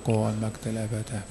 القوة والمجد الأبد آمين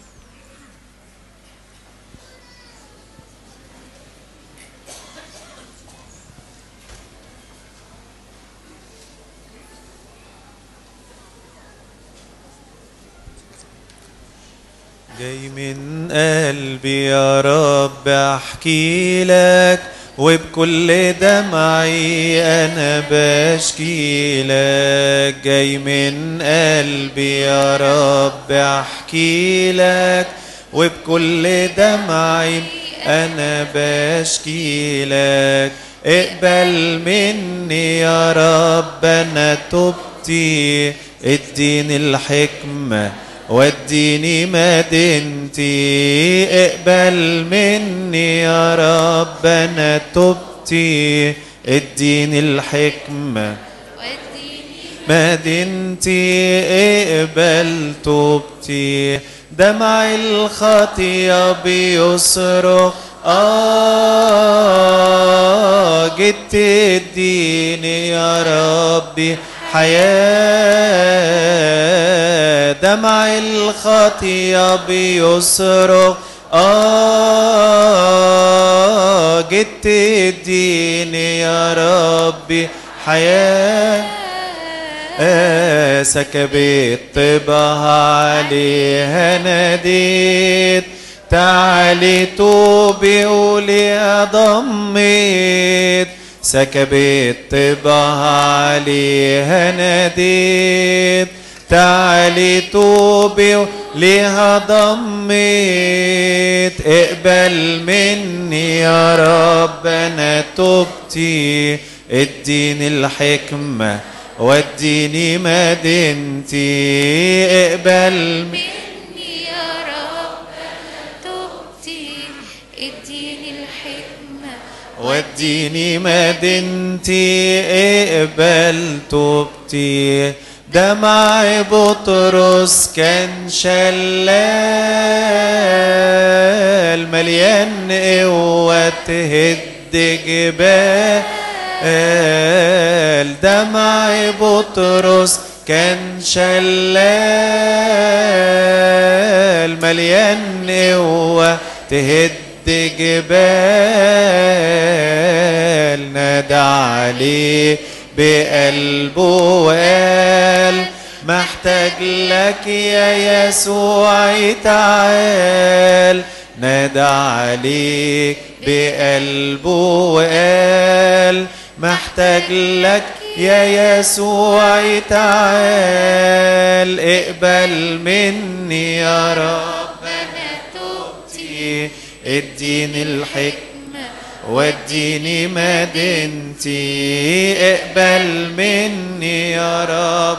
جاي من قلبي يا رب احكي لك وبكل دمعي انا بشكي لك جاي من قلبي يا رب احكي لك وبكل دمعي انا بشكي لك اقبل مني يا رب انا تبتي اديني الحكمه وديني مدينتي اقبل مني يا رب انا تبتي اديني الحكمة مدينتي اقبل توبتي دمع الخطية بيصرخ آه جيت تديني يا ربي حياة دمع الخطية بيصرخ آه جيت تديني يا ربي حياة آه سكبت طبها عليها ناديت تعالي توبي قولي ضميت سكبت طبها عليها ناديت تعالي توبي ليها ضميت اقبل مني يا رب انا توبتي اديني الحكمة وديني مدينتي اقبل مني يا رب توبتي اديني الحكمة وديني مدينتي اقبل توبتي دمع بطرس كان شلال مليان قوة تهد جبال دمع بطرس كان شلال مليان قوة تهد جبال نادى عليه بقلبه وقال محتاج لك يا يسوع تعال نادى عليك بقلبه وقال محتاج لك يا يسوع تعال اقبل مني يا رب انا توبتي اديني الحكمة وديني مدينتي اقبل مني يا رب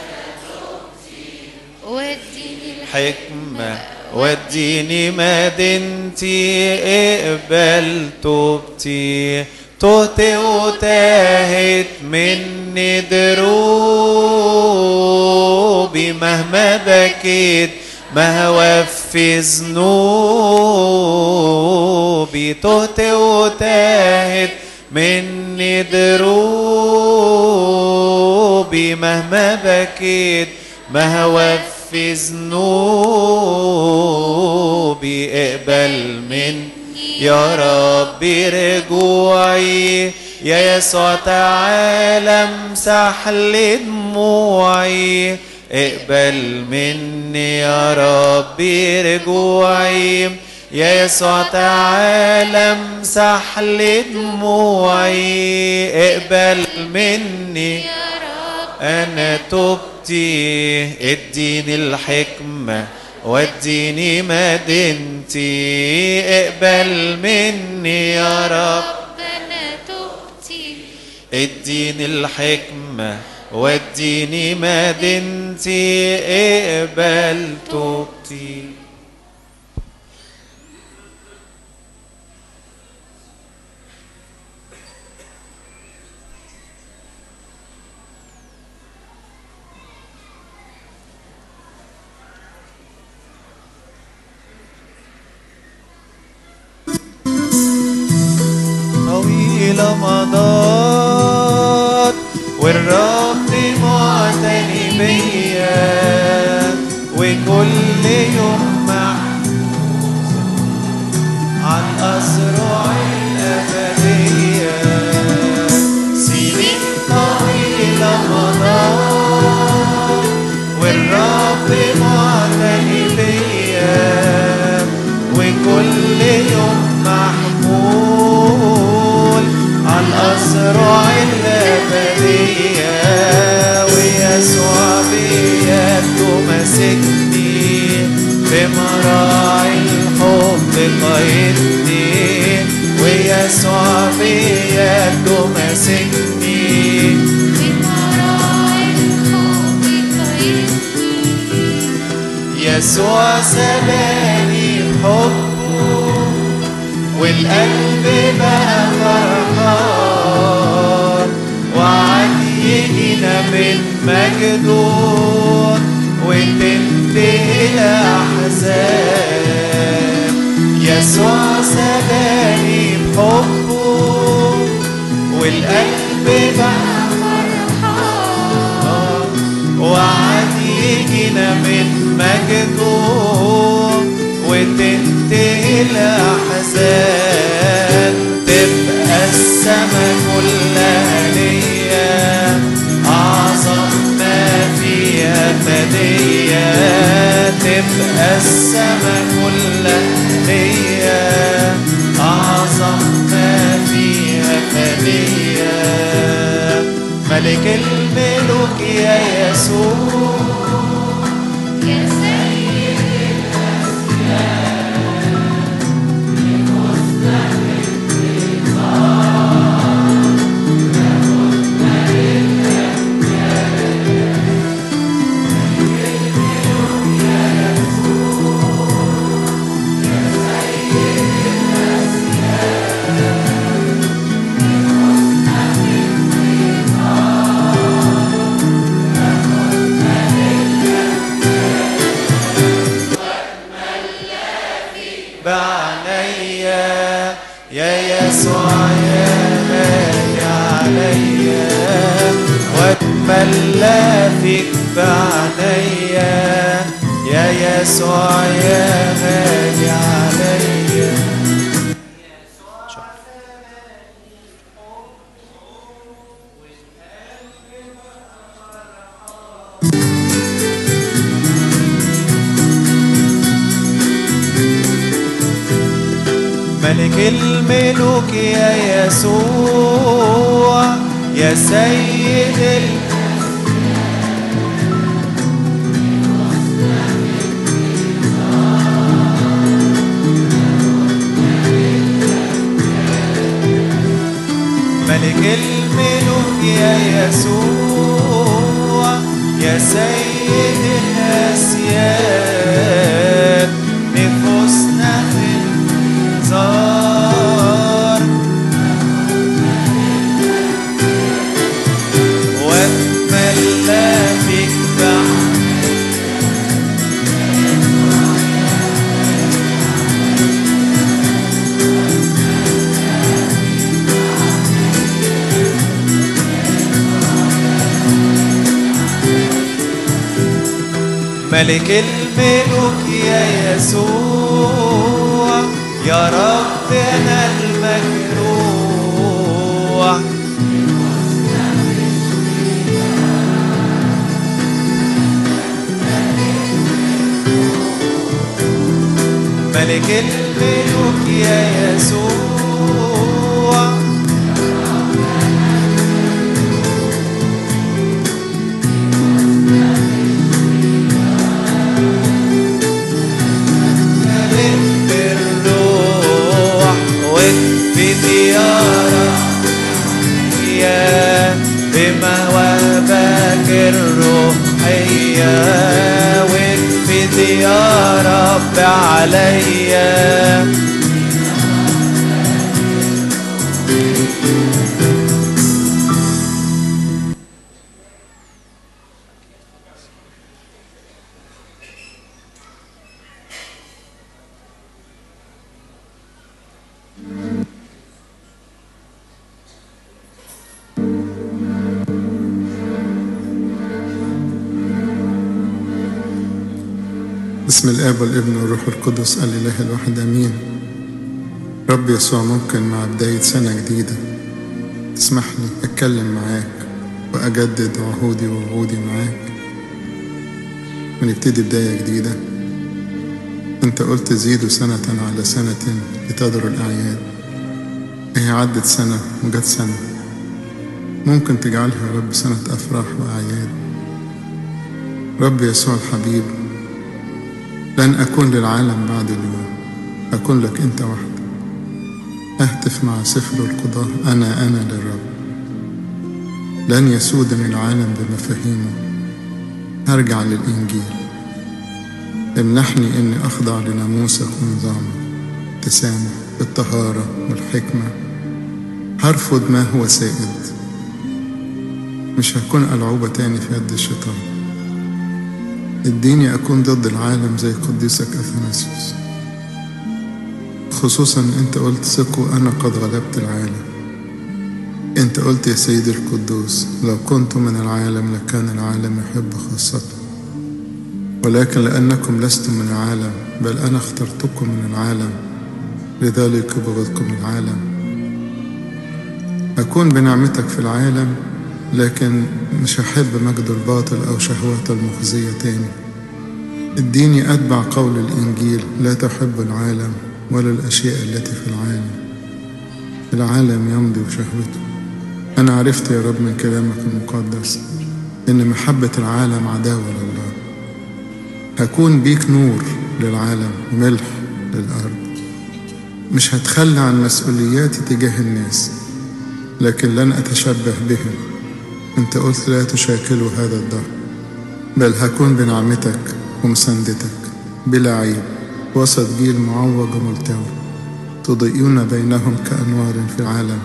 وديني حكمة وديني مدينتي اقبل توبتي تهت وتاهت مني دروبي مهما بكيت ما وفي ذنوبي تهت وتاهت مني دروبي مهما بكيت ما وفي ذنوبي اقبل مني يا ربي رجوعي يا يسوع تعالى امسح لي دموعي اقبل مني يا ربي رجوعي يا يسوع تعالى امسح لي دموعي اقبل مني يا رب انا تبتي اديني الحكمة وديني مدينتي اقبل مني يا رب انا توبتي اديني الحكمة وديني مدينتي اقبل توبتي طويلة مضات والرب معتني بيا وكل يوم محفوظ عن أسرع الأبدية سنين طويلة مضت والرب معتني بيا وكل يوم محمول على الأسرع الأبدية ويسوع بيده ماسكني في مراعي الحب قايدني ويسوع بيده ماسكني بمراعي الحب قيدني يسوع سباني بحبه والقلب بقى فرحان وعد يجينا من مجده وتنتهي الأحزان يسوع سباني بحبه والقلب بقى فرحان وعد يجينا من مجده وتنتهي الأحزان تبقى السما كلها ليا أعظم ما فيها فدية تبقى السما كلها ليا أعظم ما فيها فدية ملك الملوك يا يسوع يا سيد بعنيا يا يسوع يا غالي عليا واتملى فيك بعنيا يا يسوع يا غالي عليا ملك الملوك يا يسوع يا سيد ال... ملك الملوك يا يسوع يا سيد الأسياد نفوسنا في انتظار واتملى فيك بعد ملك الملوك يا يسوع يا ربنا المجروح ملك الملوك يا يسوع ملك الروح واكفي يا رب يا بمواهبك الروحية واكفي يا رب عليا بسم الآب والابن والروح القدس الإله الواحد آمين رب يسوع ممكن مع بداية سنة جديدة تسمح لي أتكلم معاك وأجدد عهودي ووعودي معاك ونبتدي بداية جديدة أنت قلت زيدوا سنة على سنة لتدر الأعياد هي عدت سنة وجت سنة ممكن تجعلها يا رب سنة أفراح وأعياد رب يسوع الحبيب لن أكون للعالم بعد اليوم أكون لك أنت وحدك أهتف مع سفر القضاء أنا أنا للرب لن يسودني العالم بمفاهيمه هرجع للإنجيل امنحني إني أخضع لناموسك ونظامك التسامح الطهارة والحكمة هرفض ما هو سائد مش هكون ألعوبة تاني في يد الشيطان اديني أكون ضد العالم زي قديسك أثناسيوس خصوصا أنت قلت ثقوا أنا قد غلبت العالم أنت قلت يا سيدي القدوس لو كنت من العالم لكان العالم يحب خاصته ولكن لأنكم لستم من العالم بل أنا اخترتكم من العالم لذلك بغضكم العالم أكون بنعمتك في العالم لكن مش هحب مجد الباطل أو شهوات المخزية تاني اديني أتبع قول الإنجيل لا تحب العالم ولا الأشياء التي في العالم العالم يمضي وشهوته أنا عرفت يا رب من كلامك المقدس إن محبة العالم عداوة لله هكون بيك نور للعالم ملح للأرض مش هتخلى عن مسؤولياتي تجاه الناس لكن لن أتشبه بهم أنت قلت لا تشاكلوا هذا الدهر بل هكون بنعمتك ومساندتك بلا عيب وسط جيل معوج وملتوي تضيئون بينهم كأنوار في العالم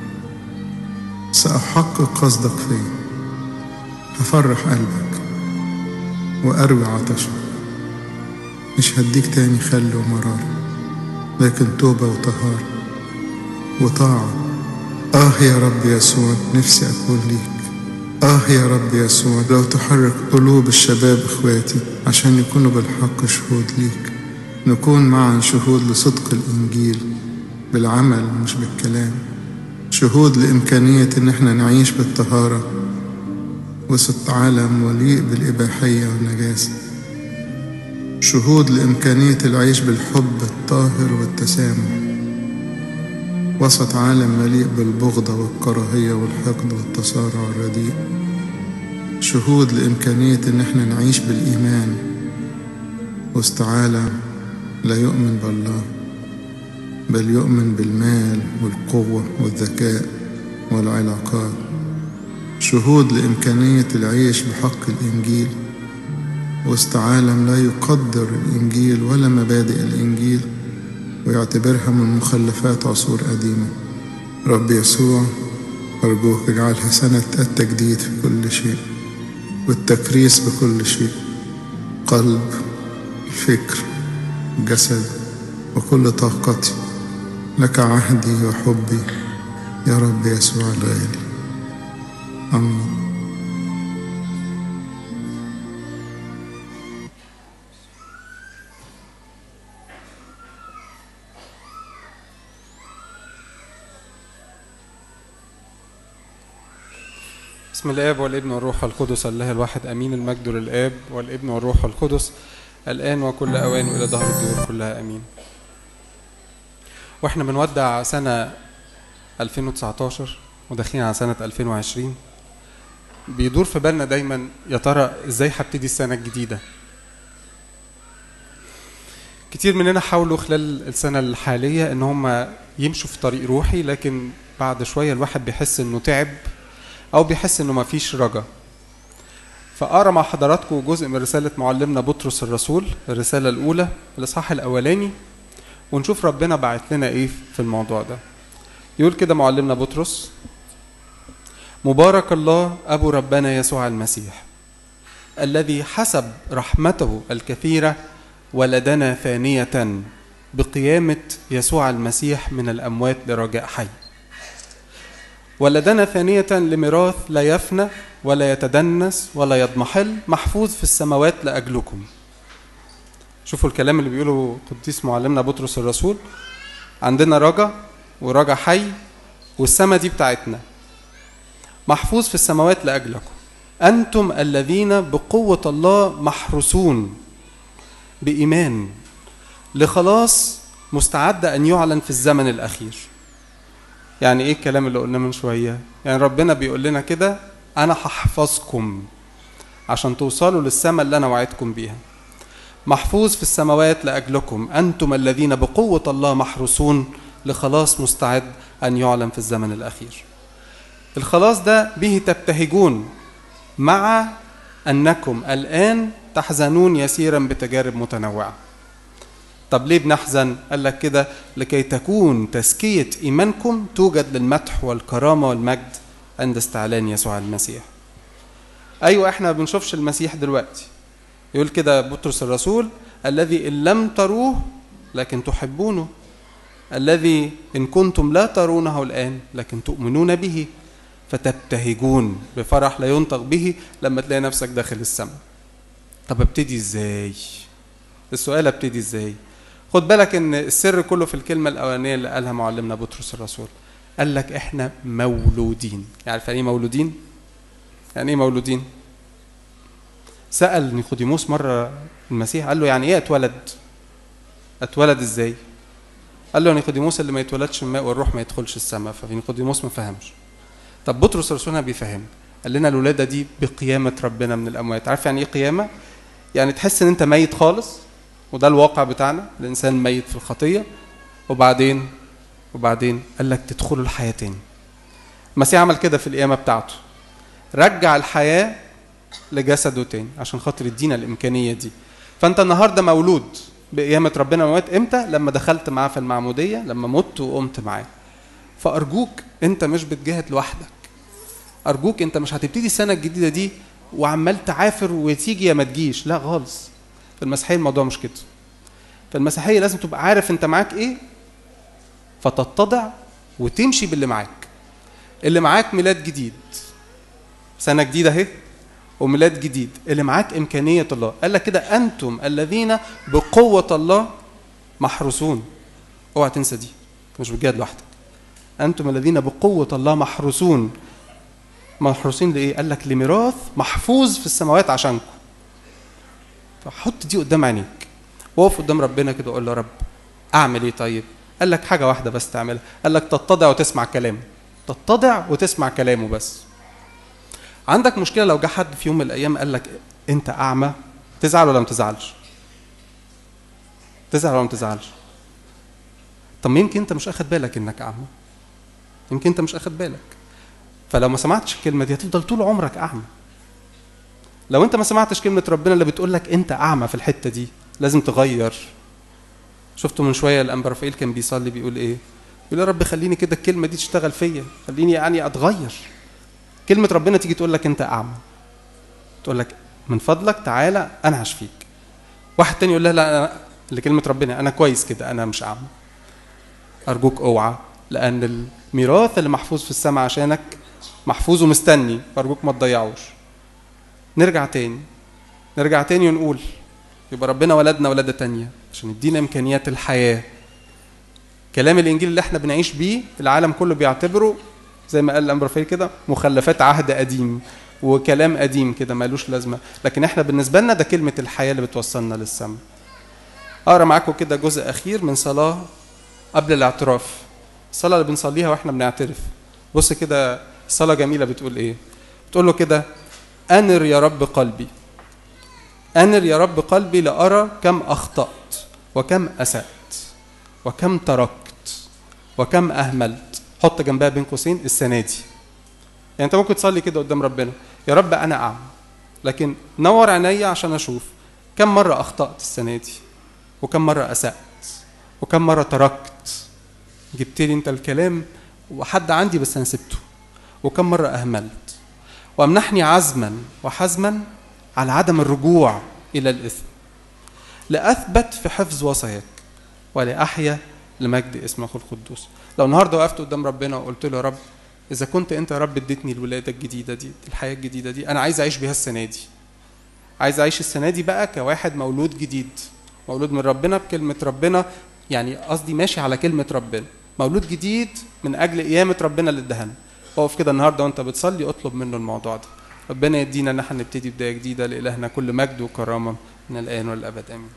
سأحقق قصدك فيا هفرح قلبك وأروي عطشك مش هديك تاني خل ومرار لكن توبة وطهارة وطاعة آه يا رب يسوع نفسي أكون ليك آه يا رب يسوع لو تحرك قلوب الشباب إخواتي عشان يكونوا بالحق شهود ليك نكون معا شهود لصدق الإنجيل بالعمل مش بالكلام شهود لإمكانية إن احنا نعيش بالطهارة وسط عالم مليء بالإباحية والنجاسة شهود لإمكانية العيش بالحب الطاهر والتسامح وسط عالم مليء بالبغضة والكراهية والحقد والتصارع الرديء شهود لإمكانية إن احنا نعيش بالإيمان وسط عالم لا يؤمن بالله بل يؤمن بالمال والقوة والذكاء والعلاقات شهود لإمكانية العيش بحق الإنجيل وسط عالم لا يقدر الإنجيل ولا مبادئ الإنجيل ويعتبرها من مخلفات عصور قديمة رب يسوع أرجوك اجعلها سنة التجديد في كل شيء والتكريس بكل شيء قلب فكر جسد وكل طاقتي لك عهدي وحبي يا رب يسوع الغالي آمين بسم الاب والابن والروح القدس الله الواحد امين المجد للاب والابن والروح القدس الان وكل اوان والى دهر الدور كلها امين واحنا بنودع سنه 2019 وداخلين على سنه 2020 بيدور في بالنا دايما يا ترى ازاي هبتدي السنه الجديده كتير مننا حاولوا خلال السنه الحاليه ان هم يمشوا في طريق روحي لكن بعد شويه الواحد بيحس انه تعب او بيحس انه مفيش رجا فاقرا مع حضراتكم جزء من رساله معلمنا بطرس الرسول الرساله الاولى الاصحاح الاولاني ونشوف ربنا بعت لنا ايه في الموضوع ده يقول كده معلمنا بطرس مبارك الله ابو ربنا يسوع المسيح الذي حسب رحمته الكثيره ولدنا ثانيه بقيامه يسوع المسيح من الاموات لرجاء حي ولدنا ثانية لميراث لا يفنى ولا يتدنس ولا يضمحل محفوظ في السماوات لأجلكم شوفوا الكلام اللي بيقوله قديس معلمنا بطرس الرسول عندنا رجا ورجا حي والسماء دي بتاعتنا محفوظ في السماوات لأجلكم أنتم الذين بقوة الله محروسون بإيمان لخلاص مستعد أن يعلن في الزمن الأخير يعني إيه الكلام اللي قلناه من شوية يعني ربنا بيقول لنا كده أنا هحفظكم عشان توصلوا للسماء اللي أنا وعدتكم بيها محفوظ في السماوات لأجلكم أنتم الذين بقوة الله محروسون لخلاص مستعد أن يعلن في الزمن الأخير الخلاص ده به تبتهجون مع أنكم الآن تحزنون يسيرا بتجارب متنوعة طب ليه بنحزن؟ قال لك كده لكي تكون تزكية إيمانكم توجد للمدح والكرامة والمجد عند استعلان يسوع المسيح أيوة إحنا ما بنشوفش المسيح دلوقتي يقول كده بطرس الرسول الذي إن لم تروه لكن تحبونه الذي إن كنتم لا ترونه الآن لكن تؤمنون به فتبتهجون بفرح لا ينطق به لما تلاقي نفسك داخل السماء طب ابتدي ازاي السؤال ابتدي ازاي خد بالك ان السر كله في الكلمه الاولانيه اللي قالها معلمنا بطرس الرسول قال لك احنا مولودين يعني يعني ايه مولودين يعني ايه مولودين سال نيقوديموس مره المسيح قال له يعني ايه اتولد اتولد ازاي قال له نيقوديموس اللي ما يتولدش من الماء والروح ما يدخلش السماء فنيقوديموس ما فهمش طب بطرس الرسول هنا بيفهم قال لنا الولاده دي بقيامه ربنا من الاموات عارف يعني ايه قيامه يعني تحس ان انت ميت خالص وده الواقع بتاعنا الانسان ميت في الخطيه وبعدين وبعدين قال لك تدخلوا الحياه تاني المسيح عمل كده في القيامه بتاعته رجع الحياه لجسده تاني عشان خاطر يدينا الامكانيه دي فانت النهارده مولود بقيامه ربنا من الاموات امتى لما دخلت معاه في المعموديه لما مت وقمت معاه فارجوك انت مش بتجاهد لوحدك ارجوك انت مش هتبتدي السنه الجديده دي وعمال تعافر وتيجي يا ما تجيش لا خالص في المسيحيه الموضوع مش كده في المسيحيه لازم تبقى عارف انت معاك ايه فتتضع وتمشي باللي معاك اللي معاك ميلاد جديد سنه جديده اهي وميلاد جديد اللي معاك امكانيه الله قال لك كده انتم الذين بقوه الله محروسون اوعى تنسى دي أنت مش بتجاهد لوحدك انتم الذين بقوه الله محروسون محروسين لايه قال لك لميراث محفوظ في السماوات عشانكم فحط دي قدام عينيك وقف قدام ربنا كده وقول له يا رب اعمل ايه طيب قال لك حاجه واحده بس تعملها قال لك تتضع وتسمع كلامه تتضع وتسمع كلامه بس عندك مشكله لو جه حد في يوم من الايام قال لك انت اعمى تزعل ولا ما تزعلش تزعل ولا ما تزعلش طب ما يمكن انت مش اخد بالك انك اعمى يمكن انت مش اخد بالك فلو ما سمعتش الكلمه دي هتفضل طول عمرك اعمى لو انت ما سمعتش كلمه ربنا اللي بتقول لك انت اعمى في الحته دي لازم تغير شفتوا من شويه الانبا رفائيل كان بيصلي بيقول ايه يقول يا رب خليني كده الكلمه دي تشتغل فيا خليني يعني اتغير كلمه ربنا تيجي تقول لك انت اعمى تقول لك من فضلك تعالى انا هشفيك واحد تاني يقول لها لا أنا لكلمه ربنا انا كويس كده انا مش اعمى ارجوك اوعى لان الميراث اللي محفوظ في السماء عشانك محفوظ ومستني فارجوك ما تضيعوش نرجع تاني نرجع تاني ونقول يبقى ربنا ولدنا ولادة تانية عشان يدينا إمكانيات الحياة كلام الإنجيل اللي احنا بنعيش بيه العالم كله بيعتبره زي ما قال الأمبرفيل كده مخلفات عهد قديم وكلام قديم كده مالوش لازمة لكن احنا بالنسبة لنا ده كلمة الحياة اللي بتوصلنا للسماء أقرأ معاكم كده جزء أخير من صلاة قبل الاعتراف الصلاة اللي بنصليها واحنا بنعترف بص كده صلاة جميلة بتقول ايه بتقول له كده أنر يا رب قلبي أنر يا رب قلبي لأرى كم أخطأت وكم أسأت وكم تركت وكم أهملت حط جنبها بين قوسين السنة دي يعني أنت ممكن تصلي كده قدام ربنا يا رب أنا أعمى لكن نور عينيا عشان أشوف كم مرة أخطأت السنة دي وكم مرة أسأت وكم مرة تركت جبت لي أنت الكلام وحد عندي بس أنا سبته وكم مرة أهملت وامنحني عزما وحزما على عدم الرجوع الى الاثم لاثبت في حفظ وصاياك ولاحيا لمجد اسمك القدوس لو النهارده وقفت قدام ربنا وقلت له يا رب اذا كنت انت يا رب اديتني الولاده الجديده دي الحياه الجديده دي انا عايز اعيش بيها السنه دي عايز اعيش السنه دي بقى كواحد مولود جديد مولود من ربنا بكلمة ربنا يعني قصدي ماشي على كلمة ربنا مولود جديد من أجل قيامة ربنا اللي ادهنا اقف كده النهارده وانت بتصلي اطلب منه الموضوع ده ربنا يدينا ان احنا نبتدي بداية جديدة لإلهنا كل مجد وكرامة من الآن والأبد آمين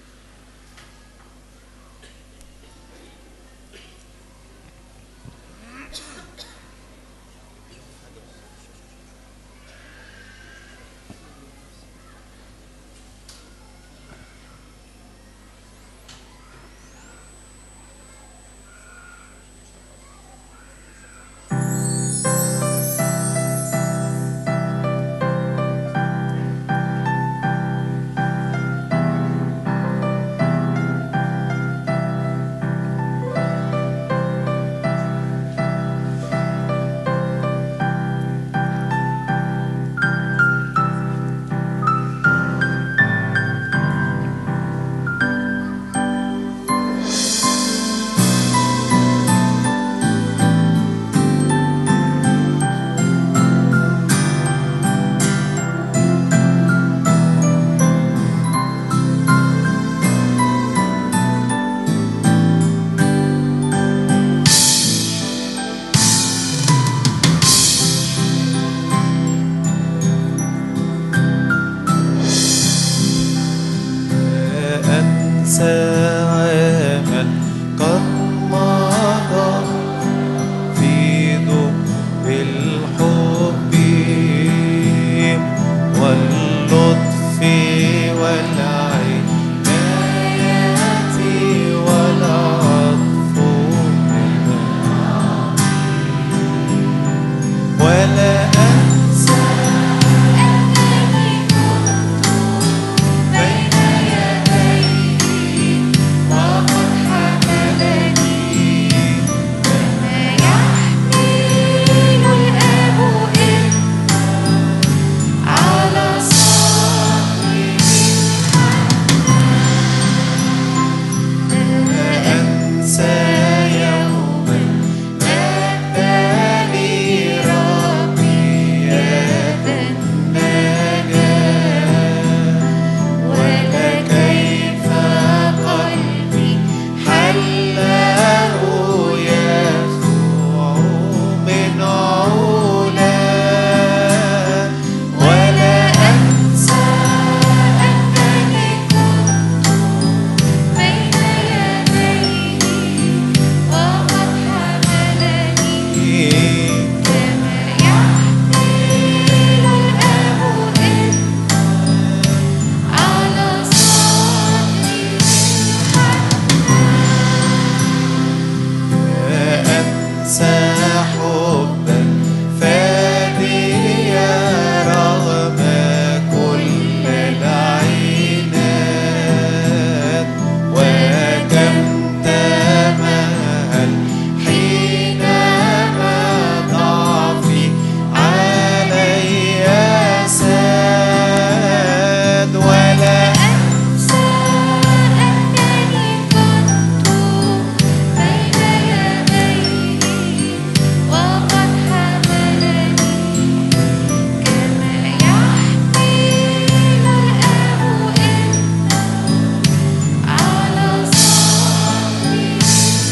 أنسى عمل قد مضى في ضوء الحب واللطف والعناية والعطف ولا أنسى بين يديه وقد حملني كما يحمل الآب ابنه على صدره لا أنسى يوما ناداني ربي يدا النجاة ولا كيف قلبي حله يسوع من علا ولا أنسى أنني كنت بين يديه وقد حملني كما يحمل الآب ابنه على صدره أنسى حبا فاديا رغم كل العناد وكم تمهل حينما ضعفي علي ساد ولا أنسى أنني كنت بين يديه وقد حملني كما يحمل الآب ابنه على صدره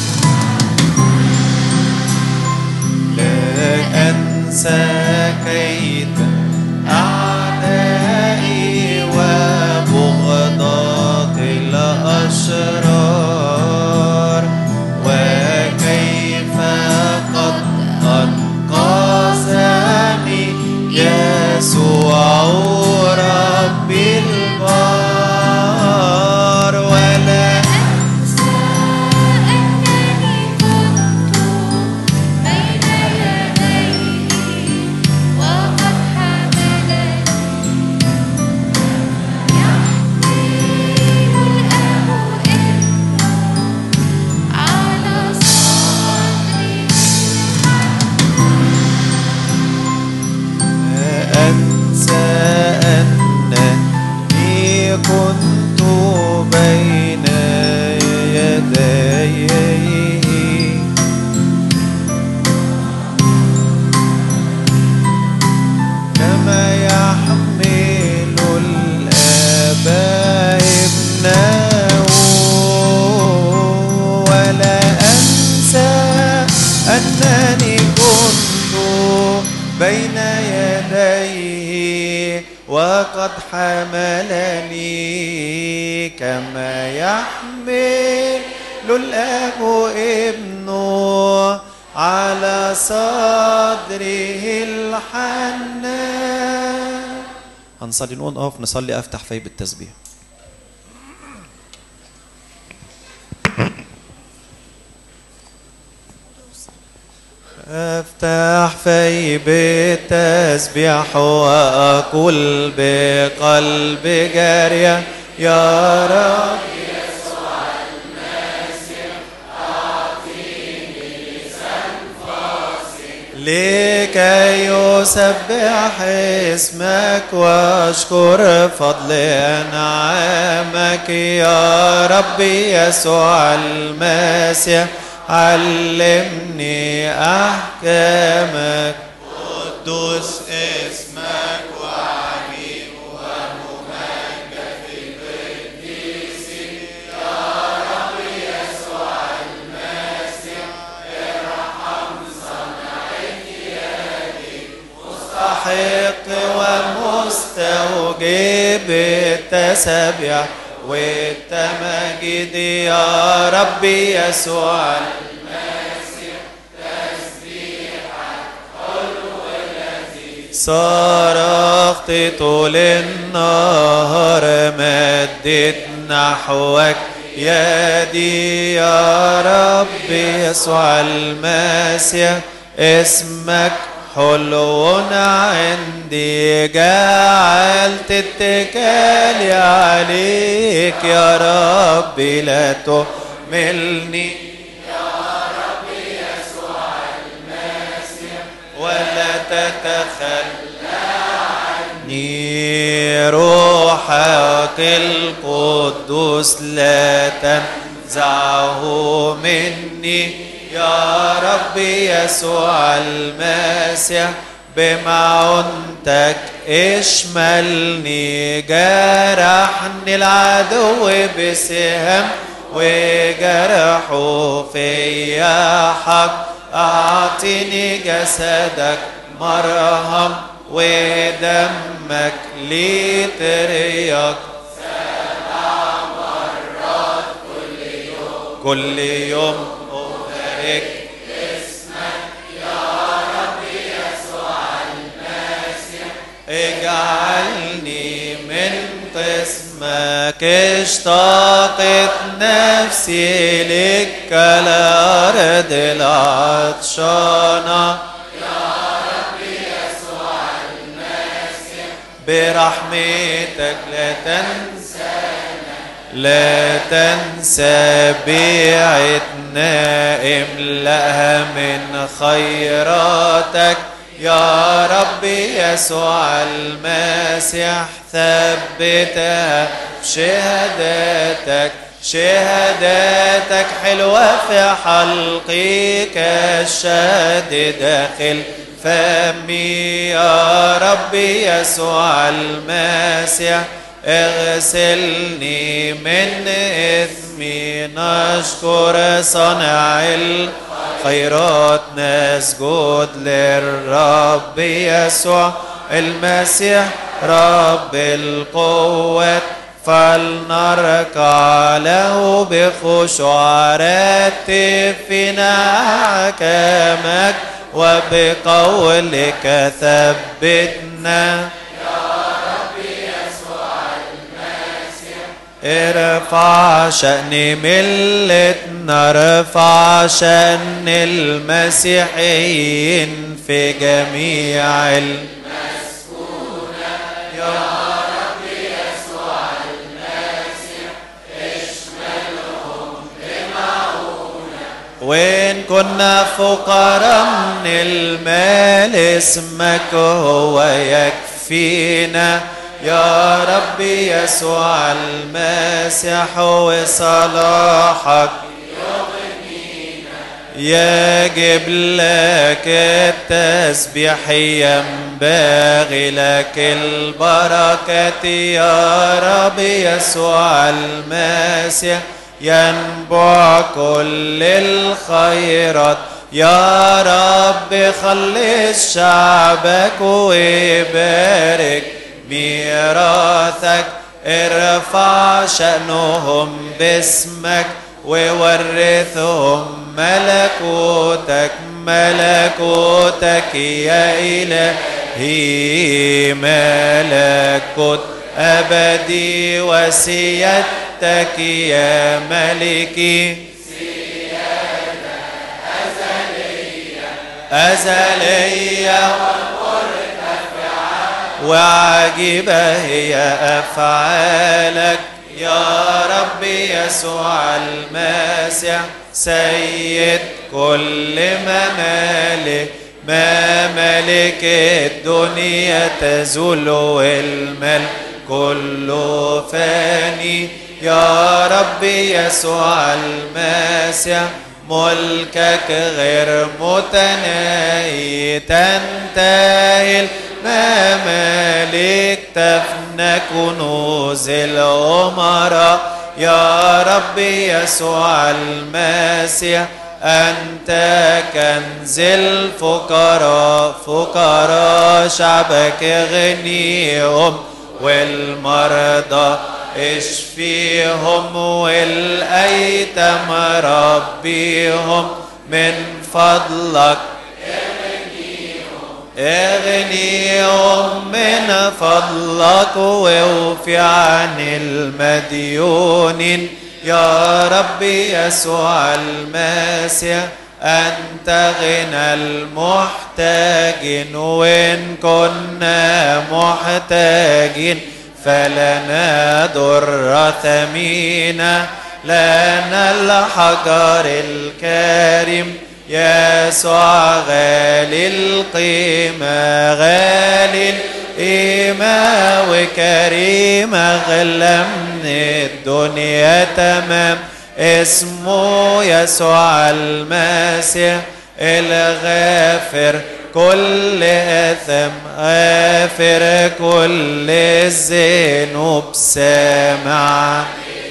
لا أنسى كيد أعدائي وبغضات الأشرار وكيف قد أنقذني يسوع ربي البار ولا أنسى أنني كنت بين يديه وقد حملني يحمل الآب ابنه وقد حملني كما يحمل الأب ابنه على صدره الحنان هنصلي نقول نقف نصلي افتح فيه بالتسبيح افتح في بالتسبيح واقول بقلب جارية يا رب لكي يسبح اسمك واشكر فضل انعامك يا ربي يسوع المسيح علمني احكامك قدوس اسمك وعميق مستحق ومستوجب التسبيح والتمجيد يا ربي يسوع صرخت طول النهار مدت نحوك يدي يا ربي يسوع المسيح اسمك حلو عندي جعلت اتكالي عليك يا ربي لا تهملني ولا تتخلى عني روحك القدوس لا تنزعه مني يا ربي يسوع المسيح بمعونتك اشملني جرحني العدو بسهم وجرحه فيا حق أعطني جسدك مرهم ودمك لتريك كل يوم أبارك اجعلني من قسمك اشتاقت نفسي لك كالأرض العطشانة برحمتك لا تنسى لا تنسى بيعتنا املأها من خيراتك يا ربي يسوع المسيح ثبتها بشهاداتك شهاداتك حلوة في حلقي كالشهد داخل فمي يا ربي يسوع المسيح اغسلني من إثمي نشكر صنع الخيرات نسجد للرب يسوع المسيح رب القوة فلنركع له بخشوع رتب فينا أحكامك وبقولك ثبتنا ارفع شأن ملتنا ارفع شأن المسيحيين في جميع ال... وإن كنا فقراء من المال اسمك هو يكفينا يا ربي يسوع المسيح وصلاحك يجب لك التسبيح ينبغي لك البركة يا رب يسوع المسيح ينبع كل الخيرات يا رب خلص شعبك وبارك ميراثك ارفع شأنهم باسمك وورثهم ملكوتك ملكوتك يا إلهي ملكوت أبدي وسيادتك يا ملكي أزلية وعجيبة هي أفعالك يا رب يسوع الماسح سيد كل ممالك ما ملك الدنيا تزول والملك كله فاني يا رب يسوع الماسح ملكك غير متناهي تنتهي الممالك تفنى كنوز الأمراء يا رب يسوع الماسح أنت كنز الفقراء فقراء شعبك غنيهم والمرضى اشفيهم والأيتام ربيهم من فضلك اغنيهم من فضلك ووفي عن المديونين يا رب يسوع الماسح أنت غنى المحتاجين وإن كنا محتاجين فلنا در ثمينة لنا الحجر الكريم يسوع غالي القيمة غالي القيمة وكريم أغلى من الدنيا تمام اسمه يسوع الماسح الغافر كل أثم غافر كل الذنوب سامع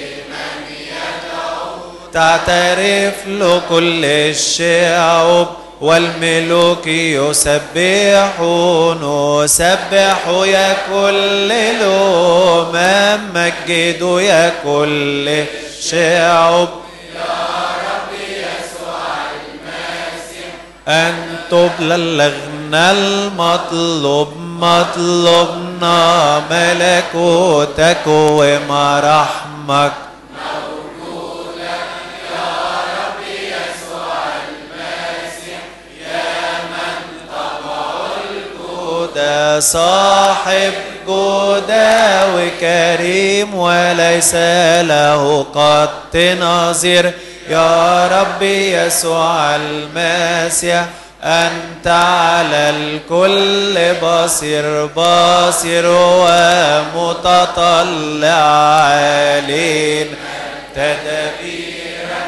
تعترف له كل الشعوب والملوك يسبحون سبحوا يا كل الأمم مجدوا يا كل الشعوب أن تبلغنا المطلوب مطلوبنا ملكوتك ومرحمك جودة صاحب جودة وكريم وليس له قط نظير يا رب يسوع الماسح أنت على الكل بصير بصير ومتطلع علينا تدبير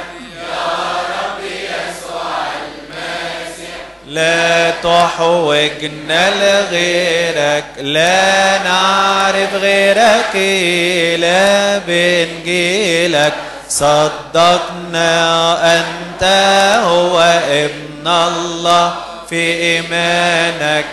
لا تحوجنا لغيرك لا نعرف غيرك لا بنجيلك صدقنا أنت هو ابن الله في إيمانك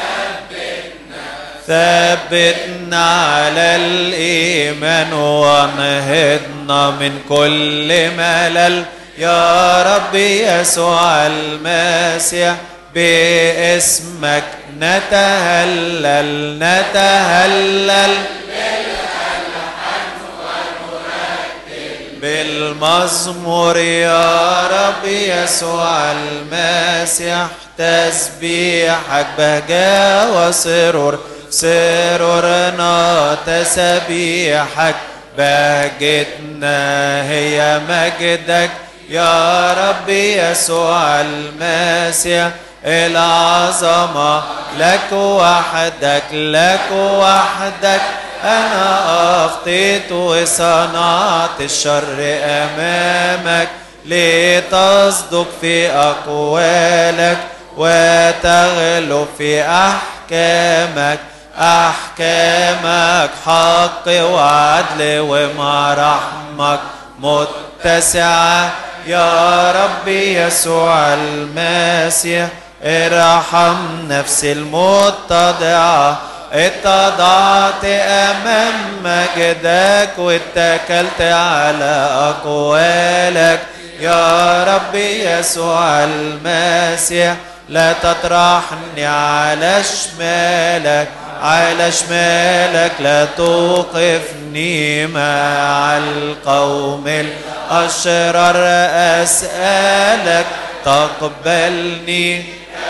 ثبتنا على الإيمان وانهضنا من كل ملل يا رب يسوع الماسح باسمك نتهلل نتهلل بالمزمور يا رب يسوع الماسح تسبيحك بهجة وسرور سرورنا تسبيحك بهجتنا هي مجدك يا رب يسوع الماسح العظمة لك وحدك لك وحدك أنا أخطيت وصنعت الشر أمامك لتصدق في أقوالك وتغلب في أحكامك أحكامك حق وعدل ومرحمك متسعة يا رب يسوع الماسح ارحم نفسي المتضعة اتضعت أمام مجدك واتكلت على أقوالك يا رب يسوع المسيح لا تطرحني على شمالك على شمالك لا توقفني مع القوم الأشرار أسألك تقبلني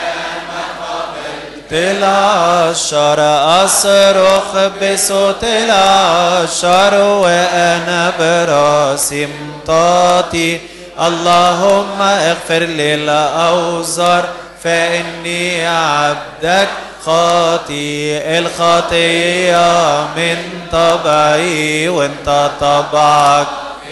العشر أصرخ بصوت العشر وأنا براسي مطاطي اللهم اغفر لي الأوزار فإني عبدك خاطي الخطية من طبعي وانت طبعك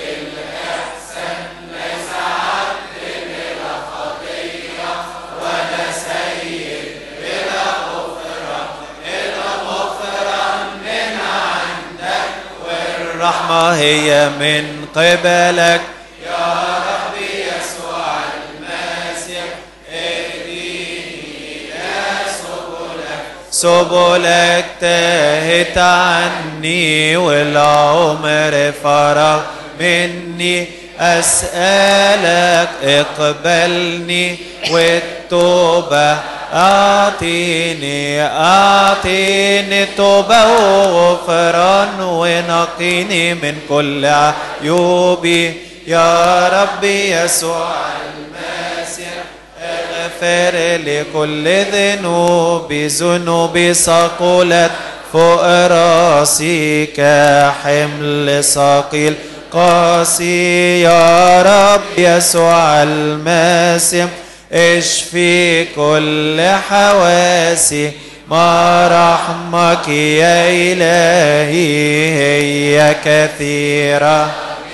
الرحمة هي من قبلك يا ربي يسوع المسيح اهديني إلى سبلك سبلك تاهت عني والعمر فرغ مني أسألك اقبلني والتوبة أعطيني أعطيني توبة وغفران ونقيني من كل عيوبي يا ربي يسوع المسيح اغفر لي كل ذنوبي ذنوبي ثقلت فوق راسي كحمل ثقيل قاسي يا رب يسوع المسيح اشفي كل حواسي ما رحمك يا إلهي هي كثيرة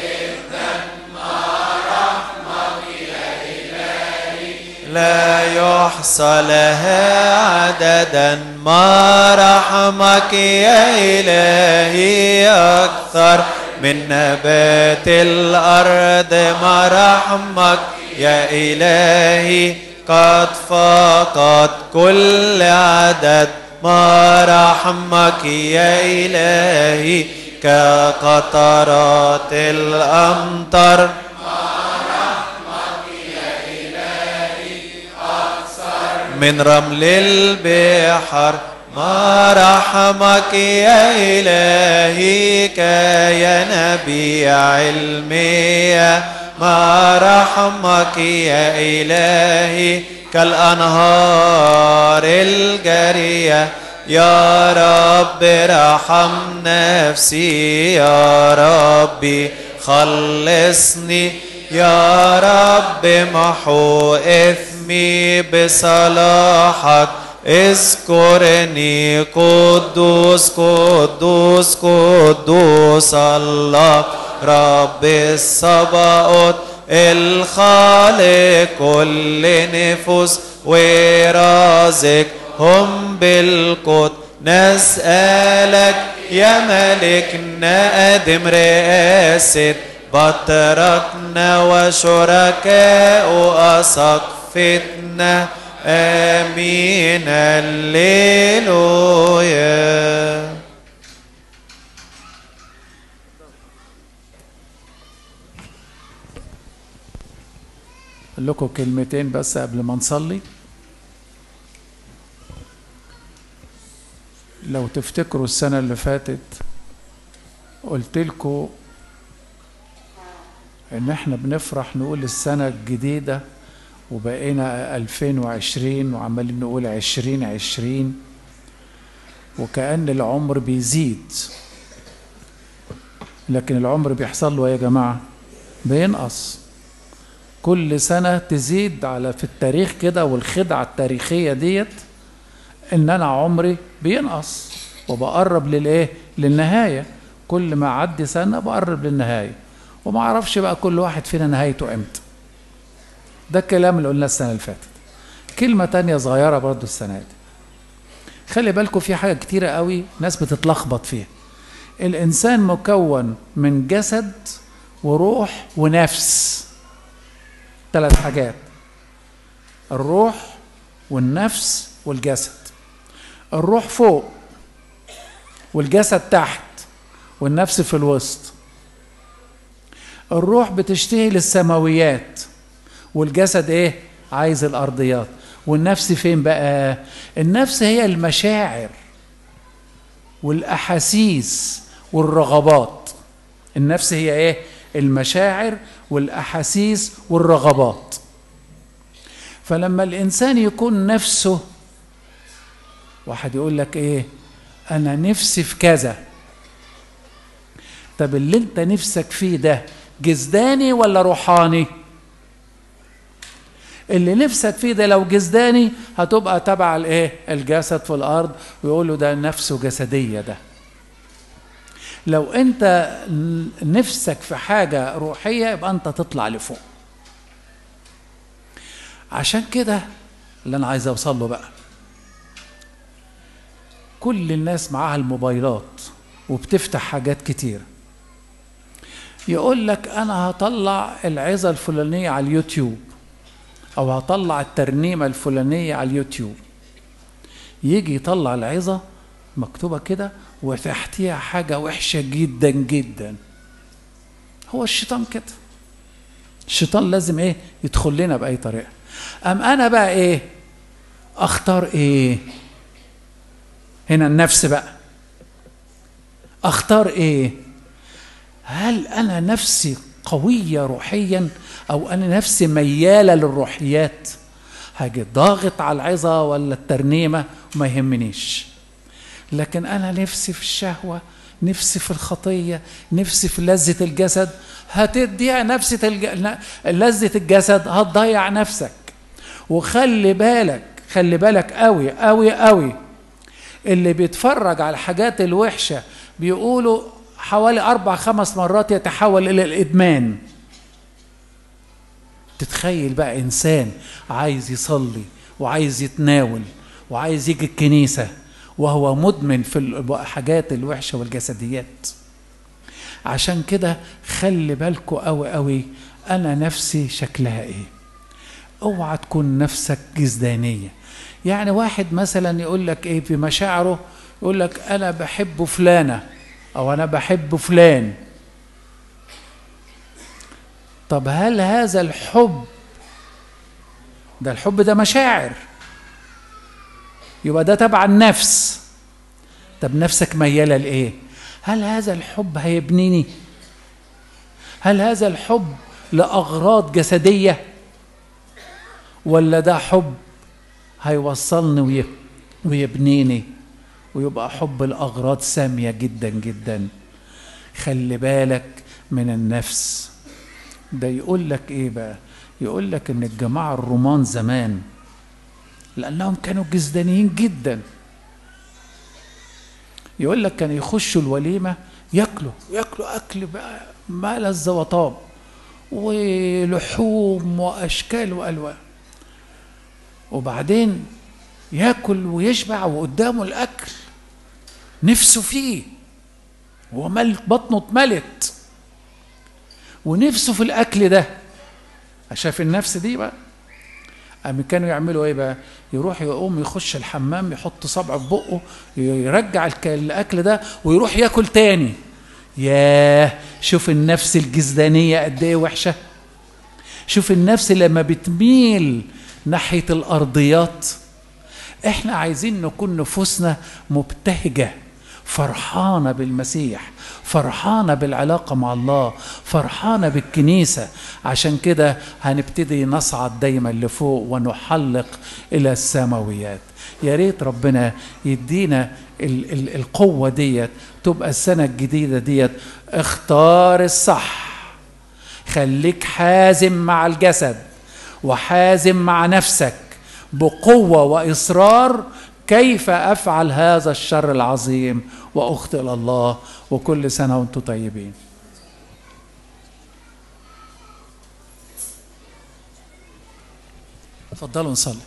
لا يحصى لها عددا ما رحمك يا إلهي أكثر من نبات الأرض ما رحمك يا إلهي قد فقد كل عدد ما رحمك يا إلهي كقطرات الأمطار من رمل البحر ما رحمك يا إلهي يا نبي علمي ما رحمك يا إلهي كالأنهار الجارية يا رب رحم نفسي يا ربي خلصني يا رب محو إثمي بصلاحك اذكرني قدوس قدوس قدوس الله رب الصباؤوت الخالق كل نفوس ورازق هم بالقدس نسألك يا ملكنا أدم رئاسة بطركنا وشركاء أسقفتنا آمين الليلويا أقول لكم كلمتين بس قبل ما نصلي لو تفتكروا السنة اللي فاتت قلت لكم ان احنا بنفرح نقول السنة الجديدة وبقينا 2020 وعمالين نقول 2020 وكأن العمر بيزيد لكن العمر بيحصل له إيه يا جماعة بينقص كل سنة تزيد على في التاريخ كده والخدعة التاريخية ديت ان انا عمري بينقص وبقرب للايه للنهاية كل ما اعدي سنة بقرب للنهاية وما اعرفش بقى كل واحد فينا نهايته امتى ده الكلام اللي قلناه السنة اللي فاتت كلمة تانية صغيرة برضو السنة دي خلي بالكم في حاجة كتيرة قوي ناس بتتلخبط فيها الإنسان مكون من جسد وروح ونفس ثلاث حاجات الروح والنفس والجسد الروح فوق والجسد تحت والنفس في الوسط الروح بتشتهي للسماويات والجسد ايه عايز الارضيات والنفس فين بقى النفس هي المشاعر والاحاسيس والرغبات النفس هي ايه المشاعر والاحاسيس والرغبات فلما الانسان يكون نفسه واحد يقول لك ايه انا نفسي في كذا طب اللي انت نفسك فيه ده جسداني ولا روحاني اللي نفسك فيه ده لو جسداني هتبقى تبع الايه الجسد في الارض ويقولوا ده نفسه جسديه ده لو انت نفسك في حاجه روحيه يبقى انت تطلع لفوق عشان كده اللي انا عايز اوصل له بقى كل الناس معاها الموبايلات وبتفتح حاجات كتير يقول لك انا هطلع العظه الفلانيه على اليوتيوب او هطلع الترنيمه الفلانيه على اليوتيوب يجي يطلع العظه مكتوبه كده وتحتيها حاجه وحشه جدا جدا هو الشيطان كده الشيطان لازم ايه يدخل لنا باي طريقه ام انا بقى ايه اختار ايه هنا النفس بقى اختار ايه هل انا نفسي قويه روحيا او انا نفسي مياله للروحيات هاجي ضاغط على العظه ولا الترنيمه وما يهمنيش لكن انا نفسي في الشهوه نفسي في الخطيه نفسي في لذه الجسد هتديها نفسة الج... لذة الجسد هتضيع نفسك وخلي بالك خلي بالك قوي قوي قوي اللي بيتفرج على الحاجات الوحشة بيقولوا حوالي أربع خمس مرات يتحول إلى الإدمان تتخيل بقى إنسان عايز يصلي وعايز يتناول وعايز يجي الكنيسة وهو مدمن في الحاجات الوحشة والجسديات عشان كده خلي بالكوا قوي قوي أنا نفسي شكلها إيه اوعى تكون نفسك جسدانية يعني واحد مثلا يقول لك ايه في مشاعره يقول لك انا بحب فلانة او انا بحب فلان طب هل هذا الحب ده الحب ده مشاعر يبقى ده تبع النفس طب نفسك ميالة لإيه هل هذا الحب هيبنيني هل هذا الحب لأغراض جسدية ولا ده حب هيوصلني ويبنيني ويبقى حب الأغراض سامية جدا جدا خلي بالك من النفس ده يقول لك ايه بقى يقول لك ان الجماعة الرومان زمان لأنهم كانوا جسدانيين جدا يقول لك كانوا يخشوا الوليمة ياكلوا ياكلوا أكل بقى ما لذ وطاب ولحوم وأشكال وألوان وبعدين ياكل ويشبع وقدامه الأكل نفسه فيه ومل بطنه اتملت ونفسه في الأكل ده شاف النفس دي بقى قام كانوا يعملوا ايه بقى يروح يقوم يخش الحمام يحط صبعه في بقه يرجع الاكل ده ويروح ياكل تاني ياه شوف النفس الجسدانيه قد ايه وحشه شوف النفس لما بتميل ناحيه الارضيات احنا عايزين نكون نفوسنا مبتهجه فرحانه بالمسيح فرحانه بالعلاقه مع الله فرحانه بالكنيسه عشان كده هنبتدي نصعد دايما لفوق ونحلق الى السماويات يا ريت ربنا يدينا ال ال القوه ديت تبقى السنه الجديده ديت اختار الصح خليك حازم مع الجسد وحازم مع نفسك بقوه واصرار كيف افعل هذا الشر العظيم واخطئ الى الله وكل سنه وانتم طيبين اتفضلوا نصلي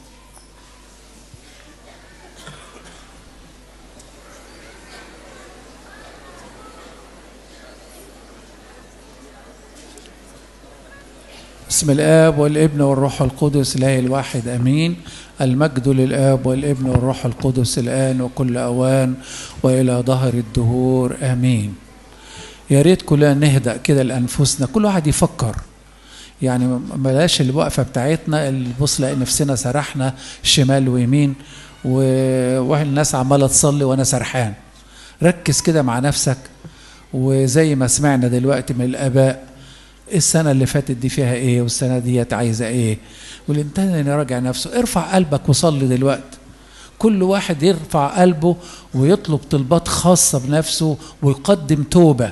بسم الآب والابن والروح القدس لا الواحد أمين المجد للآب والابن والروح القدس الآن وكل أوان وإلى ظهر الدهور آمين يا ريت كلنا نهدأ كده لأنفسنا كل واحد يفكر يعني بلاش الوقفة بتاعتنا اللي بص لاقي نفسنا سرحنا شمال ويمين و- والناس عمالة تصلي وأنا سرحان ركز كده مع نفسك وزي ما سمعنا دلوقتي من الآباء السنة اللي فاتت دي فيها ايه والسنة دي عايزة ايه والانسان يراجع نفسه ارفع قلبك وصلي دلوقتي كل واحد يرفع قلبه ويطلب طلبات خاصة بنفسه ويقدم توبة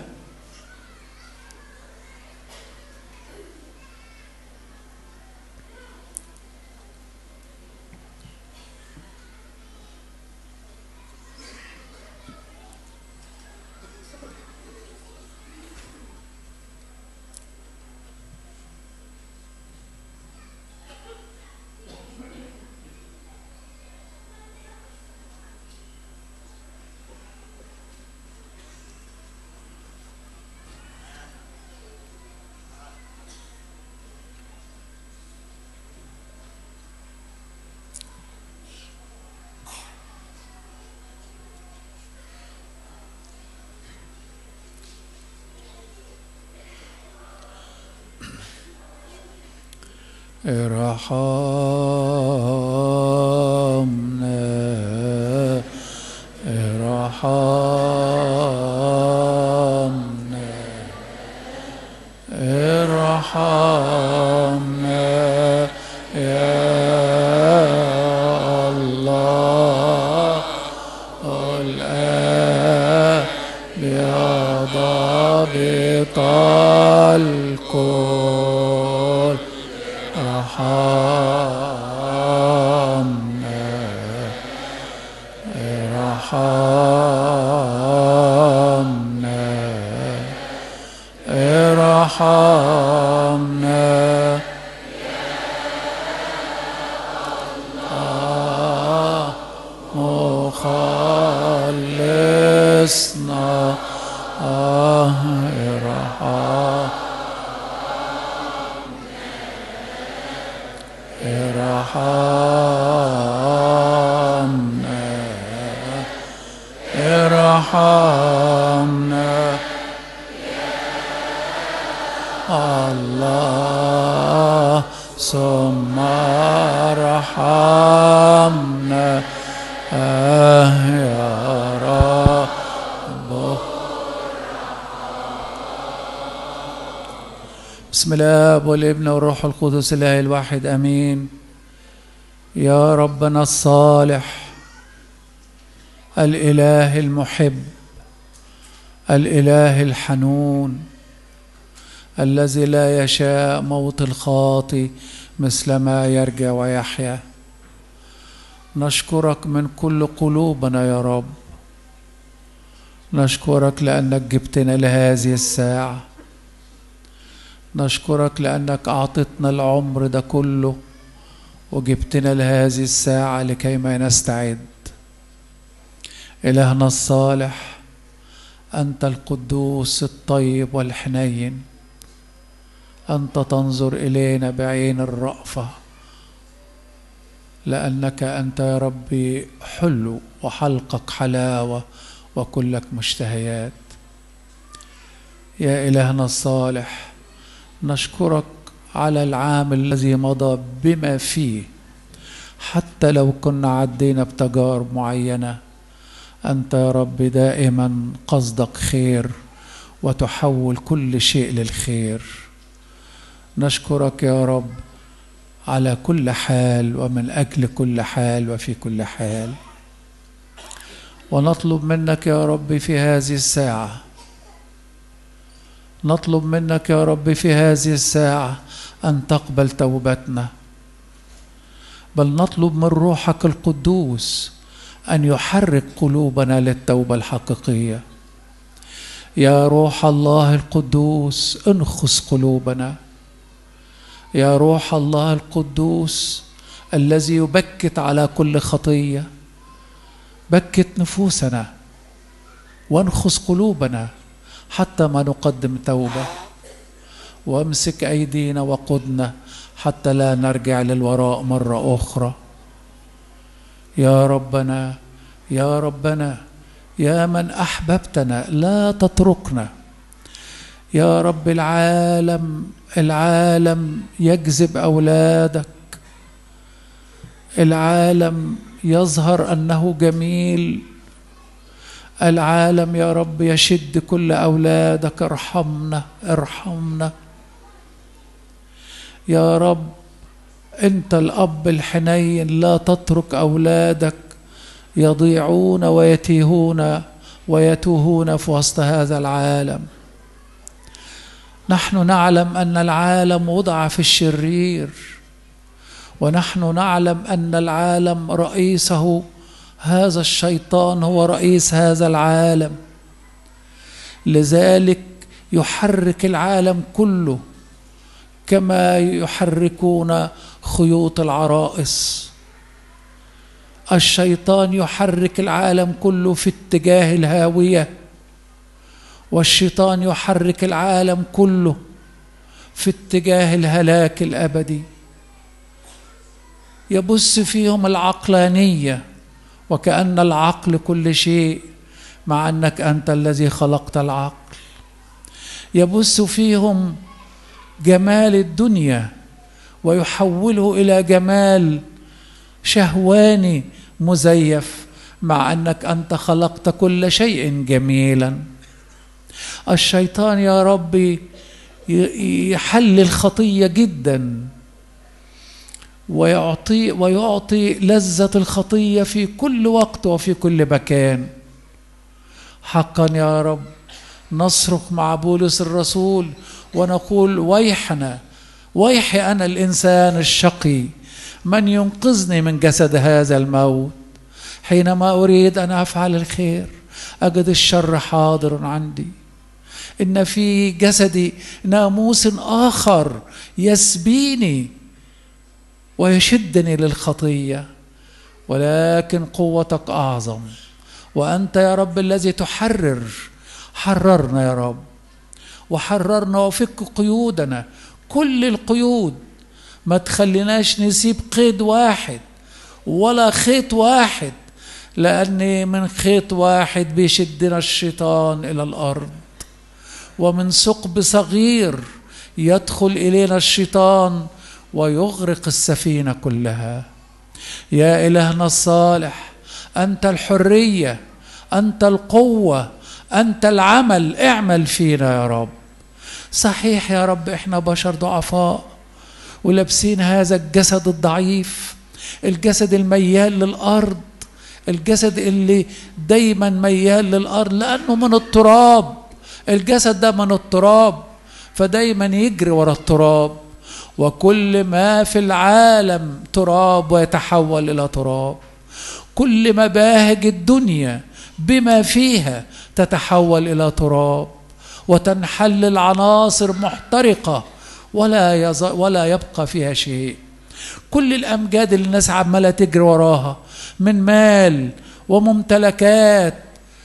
ارحمنا ارحمنا ارحمنا يا الله الآن يا ضابط الكل ارحمنا ارحمنا ارحمنا آه، مخلصنا آه ارحم ارحمنا ارحمنا الله ثم ارحمنا آه يا رب بسم الله والابن والروح القدس الاله الواحد امين يا ربنا الصالح الاله المحب الاله الحنون الذي لا يشاء موت الخاطي مثلما يرجع ويحيا نشكرك من كل قلوبنا يا رب نشكرك لانك جبتنا لهذه الساعه نشكرك لانك اعطتنا العمر ده كله وجبتنا لهذه الساعه لكي ما نستعد الهنا الصالح انت القدوس الطيب والحنين انت تنظر الينا بعين الرافه لانك انت يا ربي حلو وحلقك حلاوه وكلك مشتهيات يا الهنا الصالح نشكرك على العام الذي مضى بما فيه حتى لو كنا عدينا بتجارب معينه انت يا رب دائما قصدك خير وتحول كل شيء للخير نشكرك يا رب على كل حال ومن اجل كل حال وفي كل حال ونطلب منك يا رب في هذه الساعه نطلب منك يا رب في هذه الساعه ان تقبل توبتنا بل نطلب من روحك القدوس ان يحرك قلوبنا للتوبه الحقيقيه يا روح الله القدوس انخس قلوبنا يا روح الله القدوس الذي يبكت على كل خطيه بكت نفوسنا وانخس قلوبنا حتى ما نقدم توبه وامسك أيدينا وقدنا حتى لا نرجع للوراء مرة أخرى يا ربنا يا ربنا يا من أحببتنا لا تتركنا يا رب العالم العالم يجذب أولادك العالم يظهر أنه جميل العالم يا رب يشد كل أولادك ارحمنا ارحمنا يا رب أنت الأب الحنين لا تترك أولادك يضيعون ويتيهون ويتوهون في وسط هذا العالم نحن نعلم أن العالم وضع في الشرير ونحن نعلم أن العالم رئيسه هذا الشيطان هو رئيس هذا العالم لذلك يحرك العالم كله كما يحركون خيوط العرائس الشيطان يحرك العالم كله في اتجاه الهاويه والشيطان يحرك العالم كله في اتجاه الهلاك الابدي يبث فيهم العقلانيه وكأن العقل كل شيء مع أنك أنت الذي خلقت العقل يبث فيهم جمال الدنيا ويحوله إلى جمال شهواني مزيف مع أنك أنت خلقت كل شيء جميلا الشيطان يا ربي يحل الخطية جداً ويعطي ويعطي لذة الخطية في كل وقت وفي كل مكان حقا يا رب نصرخ مع بولس الرسول ونقول ويحنا ويحي أنا الإنسان الشقي من ينقذني من جسد هذا الموت حينما أريد أن أفعل الخير أجد الشر حاضر عندي إن في جسدي ناموس آخر يسبيني ويشدني للخطيه ولكن قوتك اعظم وانت يا رب الذي تحرر حررنا يا رب وحررنا وفك قيودنا كل القيود ما تخليناش نسيب قيد واحد ولا خيط واحد لأن من خيط واحد بيشدنا الشيطان إلى الأرض ومن ثقب صغير يدخل إلينا الشيطان ويغرق السفينه كلها يا الهنا الصالح انت الحريه انت القوه انت العمل اعمل فينا يا رب صحيح يا رب احنا بشر ضعفاء ولابسين هذا الجسد الضعيف الجسد الميال للارض الجسد اللي دايما ميال للارض لانه من التراب الجسد ده من التراب فدايما يجري ورا التراب وكل ما في العالم تراب ويتحول الى تراب كل مباهج الدنيا بما فيها تتحول الى تراب وتنحل العناصر محترقه ولا يز... ولا يبقى فيها شيء كل الامجاد اللي الناس عماله تجري وراها من مال وممتلكات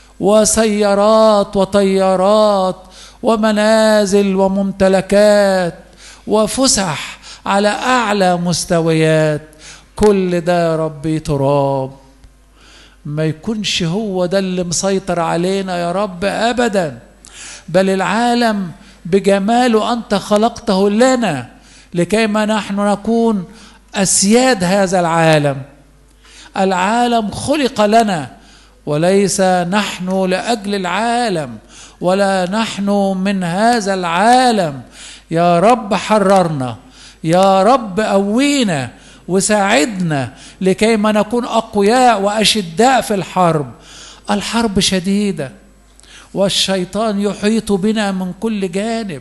وسيارات وطيارات ومنازل وممتلكات وفسح على اعلى مستويات كل ده يا ربي تراب ما يكونش هو ده اللي مسيطر علينا يا رب ابدا بل العالم بجماله انت خلقته لنا لكيما نحن نكون اسياد هذا العالم العالم خلق لنا وليس نحن لاجل العالم ولا نحن من هذا العالم يا رب حررنا يا رب قوينا وساعدنا لكي ما نكون اقوياء واشداء في الحرب الحرب شديده والشيطان يحيط بنا من كل جانب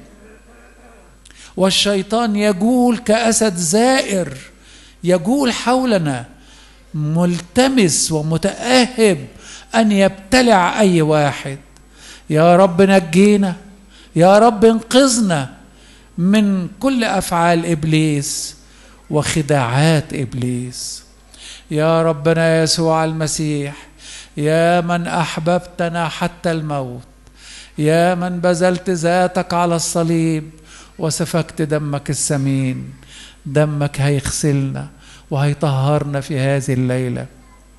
والشيطان يجول كاسد زائر يجول حولنا ملتمس ومتاهب ان يبتلع اي واحد يا رب نجينا يا رب انقذنا من كل افعال ابليس وخداعات ابليس يا ربنا يسوع المسيح يا من احببتنا حتى الموت يا من بذلت ذاتك على الصليب وسفكت دمك الثمين دمك هيغسلنا وهيطهرنا في هذه الليله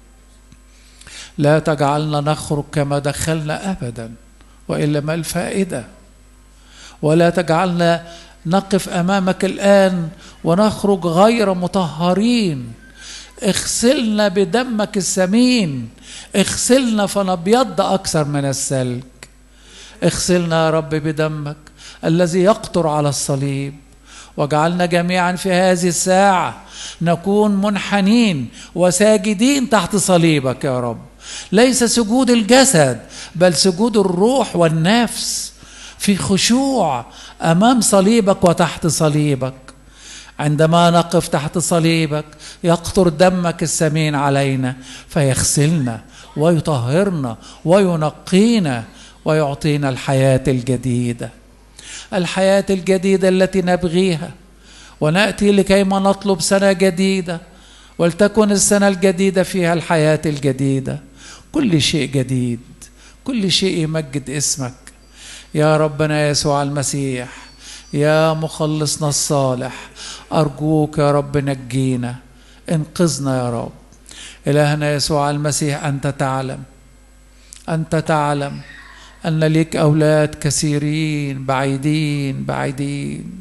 لا تجعلنا نخرج كما دخلنا ابدا والا ما الفائده ولا تجعلنا نقف امامك الان ونخرج غير مطهرين اغسلنا بدمك الثمين اغسلنا فنبيض اكثر من السلك اغسلنا يا رب بدمك الذي يقطر على الصليب واجعلنا جميعا في هذه الساعه نكون منحنين وساجدين تحت صليبك يا رب ليس سجود الجسد بل سجود الروح والنفس في خشوع امام صليبك وتحت صليبك عندما نقف تحت صليبك يقطر دمك الثمين علينا فيغسلنا ويطهرنا وينقينا ويعطينا الحياه الجديده الحياه الجديده التي نبغيها وناتي لكيما نطلب سنه جديده ولتكن السنه الجديده فيها الحياه الجديده كل شيء جديد كل شيء يمجد اسمك يا ربنا يسوع المسيح يا مخلصنا الصالح ارجوك يا رب نجينا انقذنا يا رب الهنا يسوع المسيح انت تعلم انت تعلم ان ليك اولاد كثيرين بعيدين بعيدين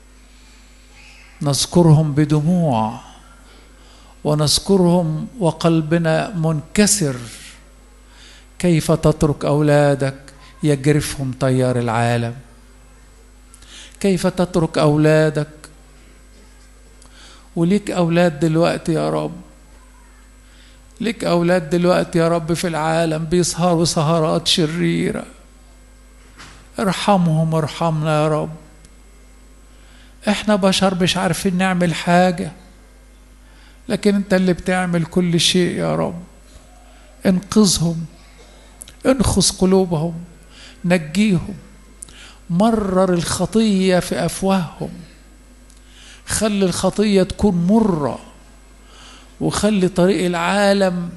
نذكرهم بدموع ونذكرهم وقلبنا منكسر كيف تترك اولادك يجرفهم تيار العالم كيف تترك اولادك وليك اولاد دلوقتي يا رب ليك اولاد دلوقتي يا رب في العالم بيسهروا سهرات شريره ارحمهم ارحمنا يا رب احنا بشر مش عارفين نعمل حاجه لكن انت اللي بتعمل كل شيء يا رب انقذهم انخذ قلوبهم نجيهم مرر الخطيه في افواههم خلي الخطيه تكون مره وخلي طريق العالم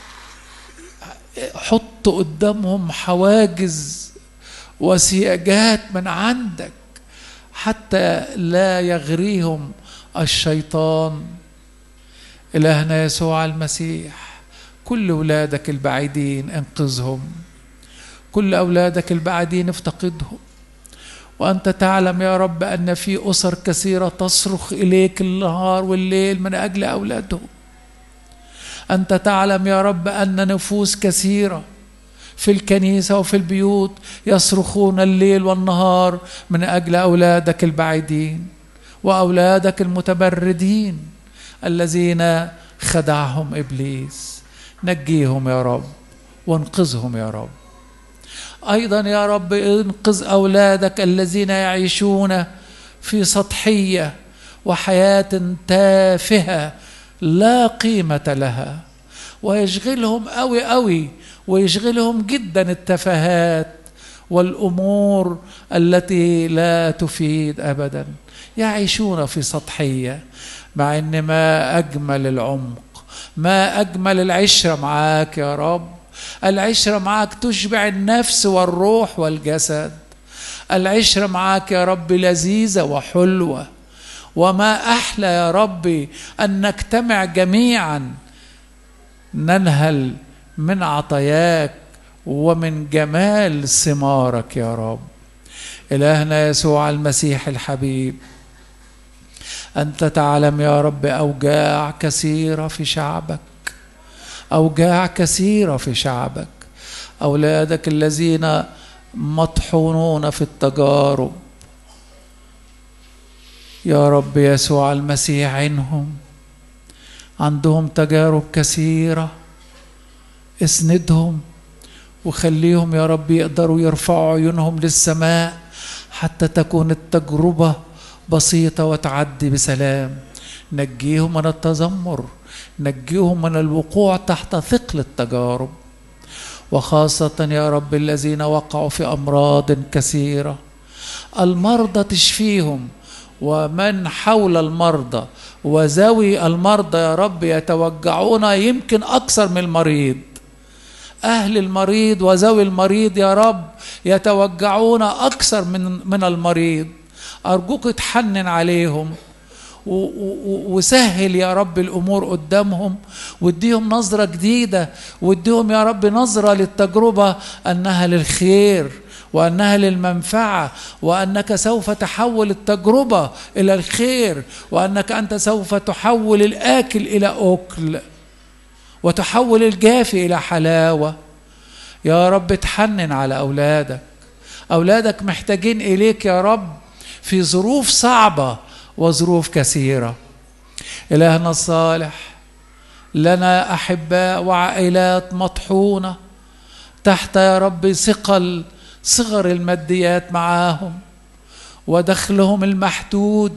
حط قدامهم حواجز وسياجات من عندك حتى لا يغريهم الشيطان إلهنا يسوع المسيح كل أولادك البعيدين انقذهم كل أولادك البعيدين افتقدهم وأنت تعلم يا رب أن في أسر كثيرة تصرخ إليك النهار والليل من أجل أولادهم أنت تعلم يا رب أن نفوس كثيرة في الكنيسة وفي البيوت يصرخون الليل والنهار من أجل أولادك البعيدين وأولادك المتبردين الذين خدعهم إبليس نجيهم يا رب وانقذهم يا رب أيضا يا رب انقذ أولادك الذين يعيشون في سطحية وحياة تافهة لا قيمة لها ويشغلهم قوي قوي ويشغلهم جدا التفاهات والامور التي لا تفيد ابدا يعيشون في سطحيه مع ان ما اجمل العمق ما اجمل العشره معاك يا رب العشره معاك تشبع النفس والروح والجسد العشره معاك يا رب لذيذه وحلوه وما احلى يا ربي ان نجتمع جميعا ننهل من عطاياك ومن جمال ثمارك يا رب إلهنا يسوع المسيح الحبيب أنت تعلم يا رب أوجاع كثيرة في شعبك أوجاع كثيرة في شعبك أولادك الذين مطحونون في التجارب يا رب يسوع المسيح عنهم عندهم تجارب كثيره اسندهم وخليهم يا رب يقدروا يرفعوا عيونهم للسماء حتى تكون التجربة بسيطة وتعدي بسلام نجيهم من التذمر نجيهم من الوقوع تحت ثقل التجارب وخاصة يا رب الذين وقعوا في أمراض كثيرة المرضى تشفيهم ومن حول المرضى وذوي المرضى يا رب يتوجعون يمكن أكثر من المريض أهل المريض وذوي المريض يا رب يتوجعون أكثر من من المريض أرجوك اتحنن عليهم و- و- وسهل يا رب الامور قدامهم واديهم نظره جديده واديهم يا رب نظره للتجربه انها للخير وانها للمنفعه وانك سوف تحول التجربه الى الخير وانك انت سوف تحول الاكل الى اكل وتحول الجافي الى حلاوه يا رب تحنن على اولادك اولادك محتاجين اليك يا رب في ظروف صعبه وظروف كثيره الهنا الصالح لنا احباء وعائلات مطحونه تحت يا رب ثقل صغر الماديات معاهم ودخلهم المحدود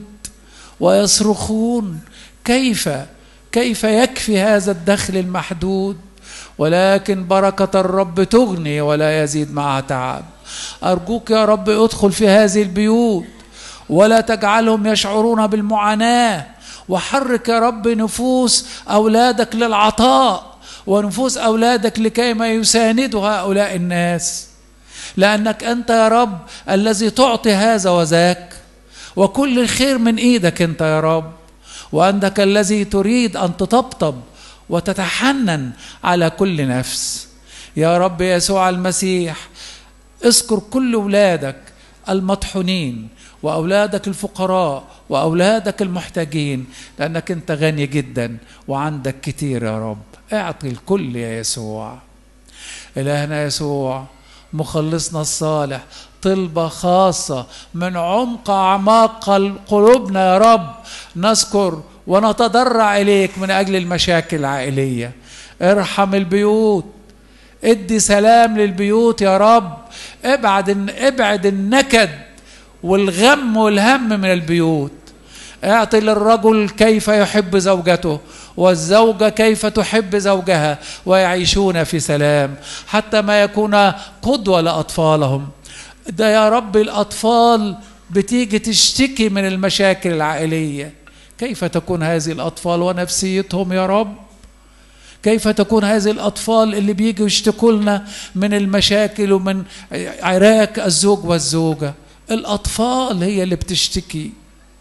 ويصرخون كيف كيف يكفي هذا الدخل المحدود ولكن بركة الرب تغني ولا يزيد معها تعب أرجوك يا رب ادخل في هذه البيوت ولا تجعلهم يشعرون بالمعاناة وحرك يا رب نفوس أولادك للعطاء ونفوس أولادك لكي ما يساندوا هؤلاء الناس لأنك أنت يا رب الذي تعطي هذا وذاك وكل الخير من إيدك أنت يا رب وأنك الذي تريد أن تطبطب وتتحنن على كل نفس يا رب يسوع المسيح اذكر كل ولادك المطحونين واولادك الفقراء واولادك المحتاجين لانك انت غني جدا وعندك كتير يا رب اعطي الكل يا يسوع الهنا يسوع مخلصنا الصالح طلبة خاصة من عمق أعماق قلوبنا يا رب نذكر ونتضرع إليك من أجل المشاكل العائلية ارحم البيوت ادي سلام للبيوت يا رب ابعد ابعد النكد والغم والهم من البيوت اعطي للرجل كيف يحب زوجته والزوجة كيف تحب زوجها ويعيشون في سلام حتى ما يكون قدوة لأطفالهم ده يا رب الأطفال بتيجي تشتكي من المشاكل العائلية كيف تكون هذه الأطفال ونفسيتهم يا رب كيف تكون هذه الأطفال اللي بيجوا يشتكوا لنا من المشاكل ومن عراك الزوج والزوجة الأطفال هي اللي بتشتكي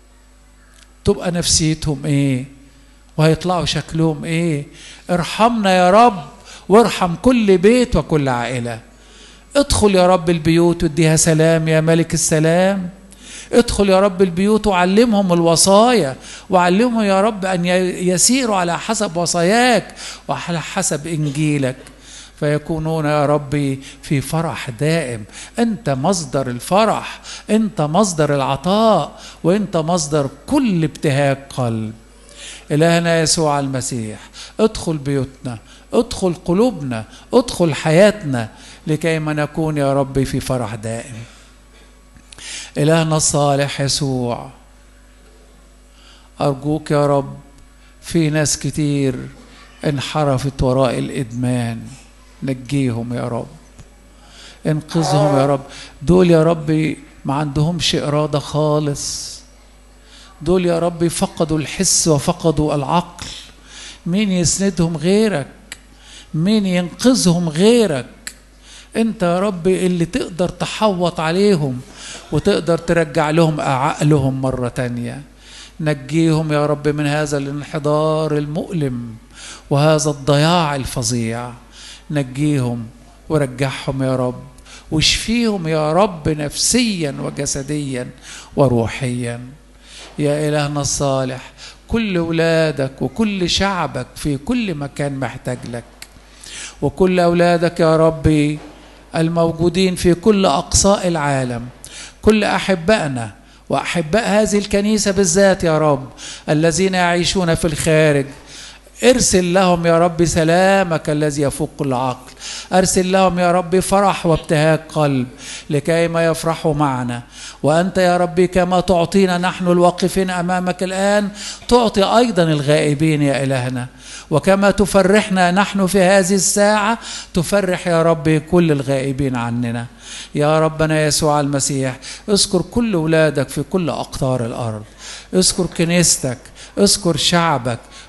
تبقى نفسيتهم إيه وهيطلعوا شكلهم إيه ارحمنا يا رب وارحم كل بيت وكل عائلة ادخل يا رب البيوت واديها سلام يا ملك السلام ادخل يا رب البيوت وعلمهم الوصايا وعلمهم يا رب ان يسيروا على حسب وصاياك وعلى حسب انجيلك فيكونون يا ربي في فرح دائم انت مصدر الفرح انت مصدر العطاء وانت مصدر كل ابتهاج قلب الهنا يسوع المسيح ادخل بيوتنا ادخل قلوبنا ادخل حياتنا لكي ما نكون يا ربي في فرح دائم إلهنا الصالح يسوع أرجوك يا رب في ناس كتير انحرفت وراء الإدمان نجيهم يا رب انقذهم يا رب دول يا رب ما عندهمش إرادة خالص دول يا رب فقدوا الحس وفقدوا العقل مين يسندهم غيرك مين ينقذهم غيرك انت يا رب اللي تقدر تحوط عليهم وتقدر ترجع لهم عقلهم مرة تانية نجيهم يا رب من هذا الانحدار المؤلم وهذا الضياع الفظيع نجيهم ورجعهم يا رب واشفيهم يا رب نفسيا وجسديا وروحيا يا إلهنا الصالح كل ولادك وكل شعبك في كل مكان محتاج لك وكل أولادك يا ربي الموجودين في كل أقصاء العالم كل أحبائنا وأحباء هذه الكنيسة بالذات يا رب الذين يعيشون في الخارج ارسل لهم يا رب سلامك الذي يفوق كل عقل ارسل لهم يا رب فرح وابتهاج قلب لكي ما يفرحوا معنا وانت يا ربي كما تعطينا نحن الواقفين امامك الان تعطي ايضا الغائبين يا الهنا وكما تفرحنا نحن في هذه الساعه تفرح يا ربي كل الغائبين عننا يا ربنا يسوع المسيح اذكر كل ولادك في كل اقطار الارض اذكر كنيستك اذكر شعبك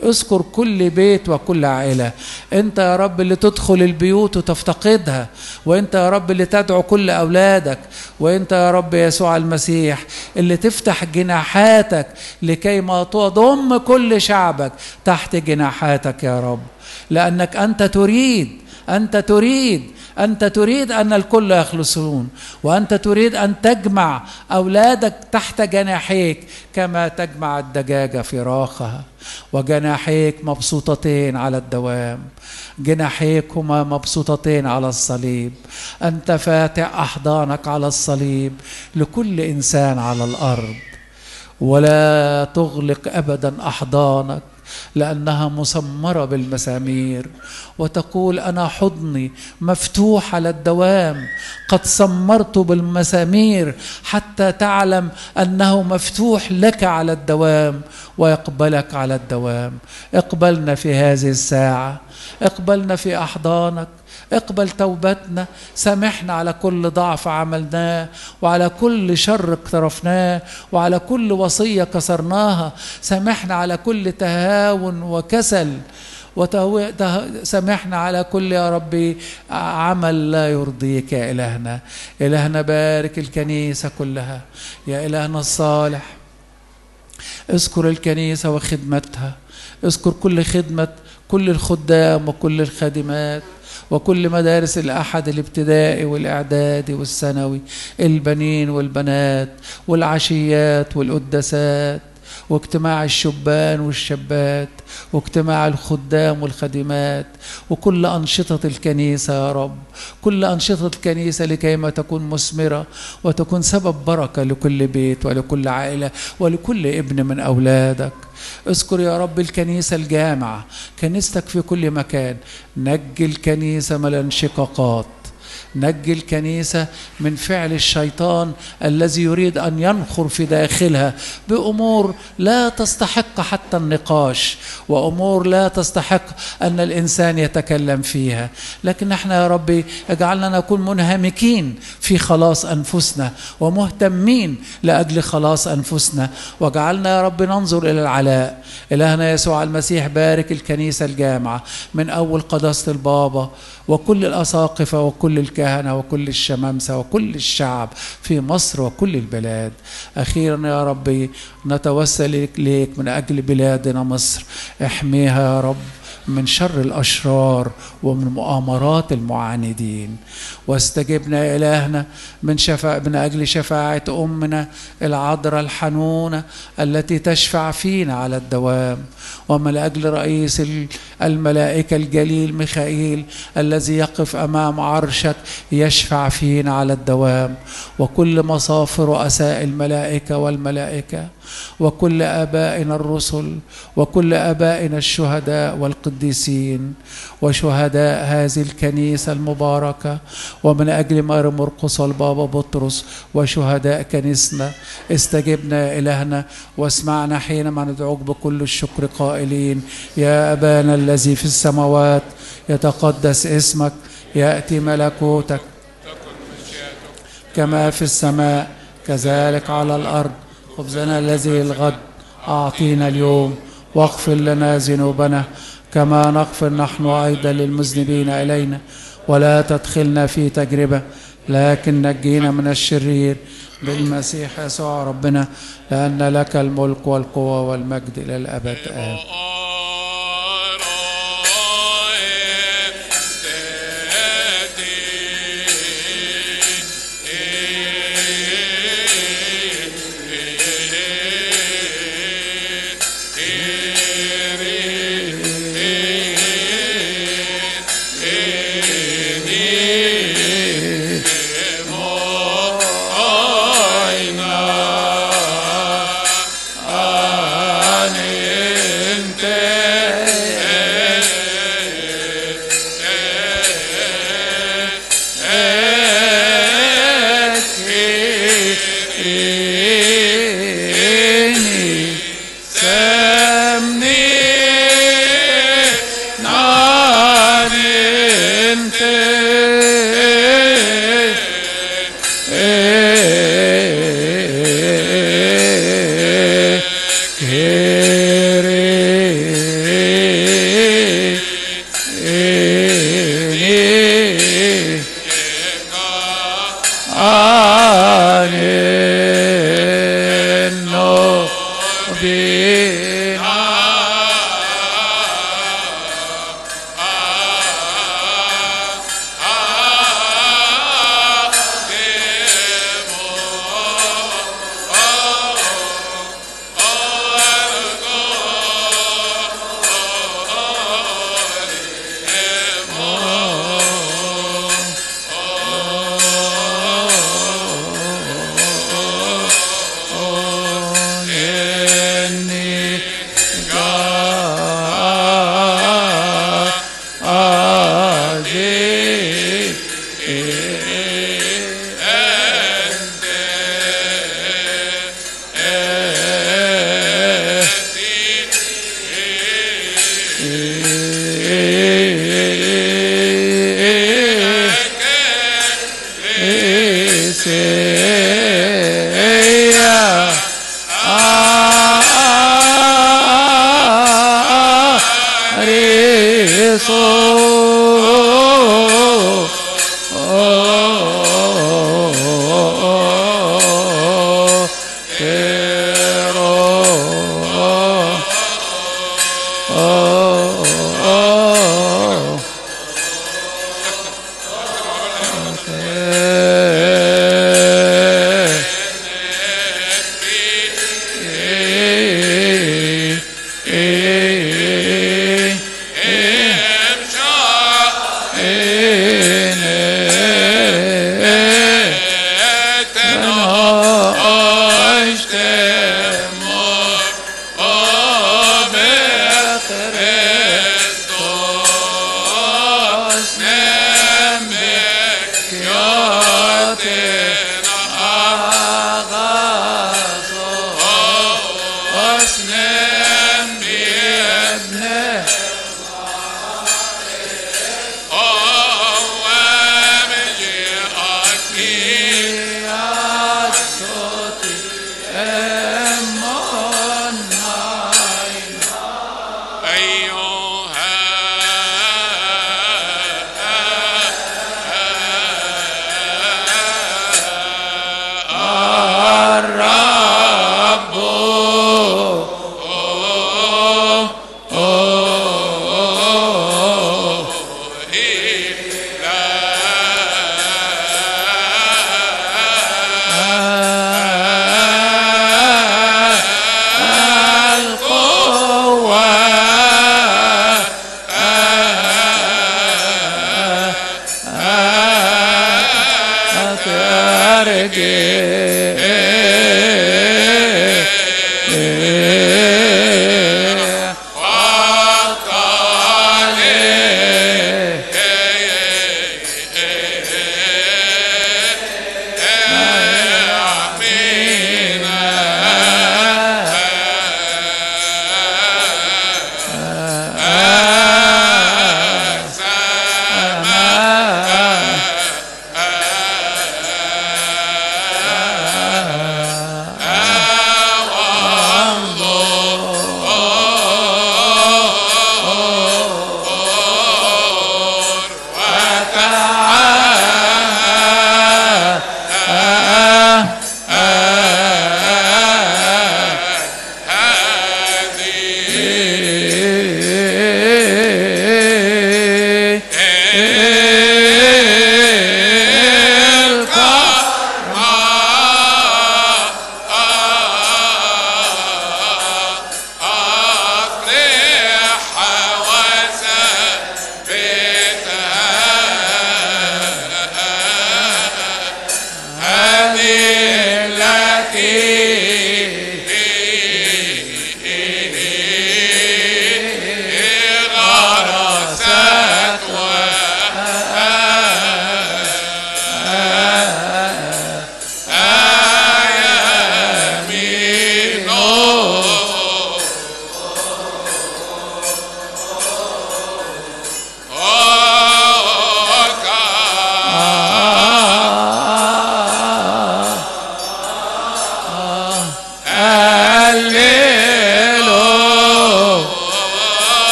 اذكر كل بيت وكل عائلة انت يا رب اللي تدخل البيوت وتفتقدها وانت يا رب اللي تدعو كل اولادك وانت يا رب يسوع المسيح اللي تفتح جناحاتك لكي ما تضم كل شعبك تحت جناحاتك يا رب لانك انت تريد انت تريد انت تريد ان الكل يخلصون وانت تريد ان تجمع اولادك تحت جناحيك كما تجمع الدجاجه فراخها وجناحيك مبسوطتين على الدوام جناحيك هما مبسوطتين على الصليب انت فاتح احضانك على الصليب لكل انسان على الارض ولا تغلق ابدا احضانك لانها مسمره بالمسامير وتقول انا حضني مفتوح على الدوام قد سمرت بالمسامير حتى تعلم انه مفتوح لك على الدوام ويقبلك على الدوام اقبلنا في هذه الساعه اقبلنا في احضانك اقبل توبتنا سامحنا على كل ضعف عملناه وعلى كل شر اقترفناه وعلى كل وصية كسرناها سامحنا على كل تهاون وكسل وتهو... ته... سامحنا على كل يا ربي عمل لا يرضيك يا إلهنا إلهنا بارك الكنيسة كلها يا إلهنا الصالح اذكر الكنيسة وخدمتها اذكر كل خدمة كل الخدام وكل الخادمات وكل مدارس الأحد الابتدائي والإعدادي والثانوي البنين والبنات والعشيات والقداسات واجتماع الشبان والشابات واجتماع الخدام والخادمات وكل أنشطة الكنيسة يا رب كل أنشطة الكنيسة لكيما تكون مثمرة وتكون سبب بركة لكل بيت ولكل عائلة ولكل ابن من أولادك اذكر يا رب الكنيسة الجامعة كنيستك في كل مكان نجي الكنيسة من الانشقاقات نجي الكنيسة من فعل الشيطان الذي يريد أن ينخر في داخلها بأمور لا تستحق حتى النقاش وأمور لا تستحق أن الإنسان يتكلم فيها لكن احنا يا ربي اجعلنا نكون منهمكين في خلاص أنفسنا ومهتمين لأجل خلاص أنفسنا واجعلنا يا رب ننظر إلى العلاء إلهنا يسوع المسيح بارك الكنيسة الجامعة من أول قداسة البابا وكل الأساقفة وكل الكهنة وكل الشمامسة وكل الشعب في مصر وكل البلاد أخيرا يا ربي نتوسل إليك من أجل بلادنا مصر احميها يا رب من شر الأشرار ومن مؤامرات المعاندين واستجبنا يا إلهنا من شفاعة من أجل شفاعة أمنا العذراء الحنونة التي تشفع فينا على الدوام ومن أجل رئيس الملائكة الجليل ميخائيل الذي يقف أمام عرشك يشفع فينا على الدوام وكل مصاف رؤساء الملائكة والملائكة وكل آبائنا الرسل وكل آبائنا الشهداء والقديسين وشهداء هذه الكنيسة المباركة ومن أجل مار مرقس والبابا بطرس وشهداء كنيسنا استجبنا يا إلهنا واسمعنا حينما ندعوك بكل الشكر قائلين يا أبانا الذي في السماوات يتقدس اسمك يأتي ملكوتك كما في السماء كذلك على الأرض خبزنا الذي الغد أعطينا اليوم واغفر لنا ذنوبنا كما نغفر نحن أيضا للمذنبين إلينا ولا تدخلنا في تجربة لكن نجينا من الشرير بالمسيح يسوع ربنا لأن لك الملك والقوة والمجد إلى الأبد آمين Em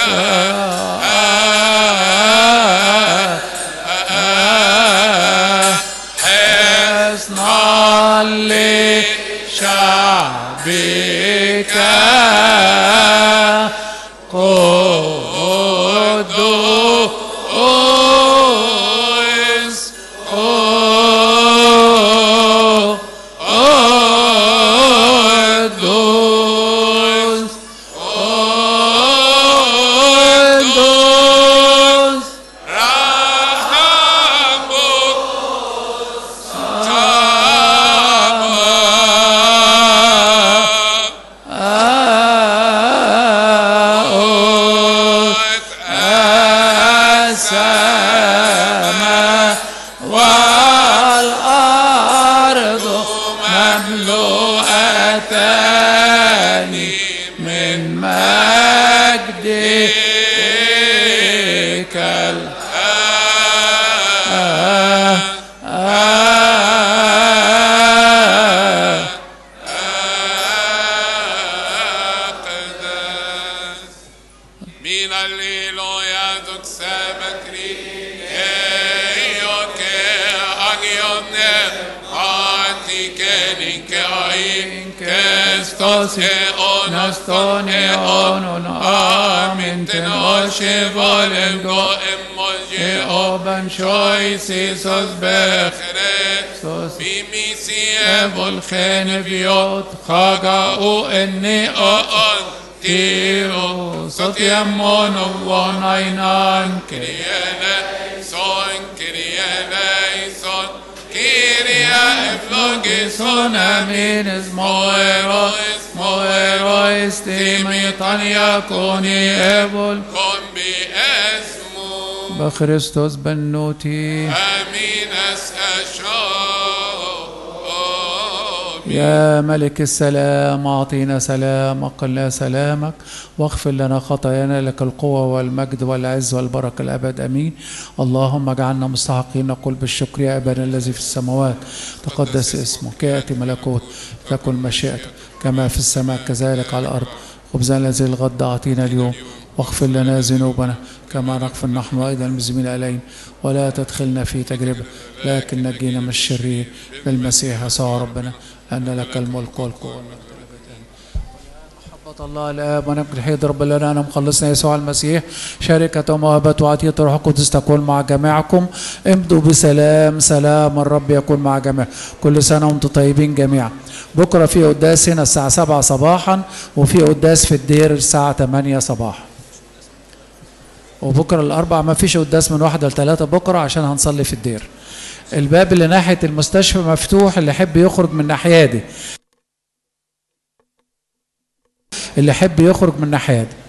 حصنا لشعبك قدوس قدوس قدوس السماء والأرض مملوءتان من مجدك الآن Min alleluia doxa bakri Eioke agione Atike nike ain Kestos e Naston e onon amin ten oshe volen go emmoje e oban shoy sisos bech Sos Bimisi evol kheneviot chaga'u enni on Tiro sot yammon uvon ainan ke Kyrie son, Kyrie son, Kyrie eflogi son amin es moero moero estimi tan yakoni evol Kombi esmu, بخريستوس بنوتي Amin es esho. يا ملك السلام أعطينا سلامك قلنا سلامك واغفر لنا خطايانا لك القوة والمجد والعز والبركة الأبد أمين اللهم اجعلنا مستحقين نقول بالشكر يا أبانا الذي في السماوات تقدس اسمك يأتي ملكوت تكن مشيئتك كما في السماء كذلك على الأرض خبزنا الذي الغد أعطينا اليوم واغفر لنا ذنوبنا كما نغفر نحن أيضا المذنبين علينا ولا تدخلنا في تجربة لكن نجينا من الشرير بالمسيح يسوع ربنا أن لك الملك والقوة والمجد الأبد. محبة الله الآب ونعمة الحيد رب لنا أنا مخلصنا يسوع المسيح شركة وموهبة وعطية الروح القدس تكون مع جميعكم امضوا بسلام سلام الرب يكون مع جميع كل سنة وانتم طيبين جميعا بكرة في قداس هنا الساعة 7 صباحا وفي قداس في الدير الساعة 8 صباحا وبكرة الأربع ما فيش قداس من واحدة لثلاثة بكرة عشان هنصلي في الدير الباب اللي ناحية المستشفى مفتوح اللي يحب يخرج من الناحية دي اللي يحب يخرج من الناحية دي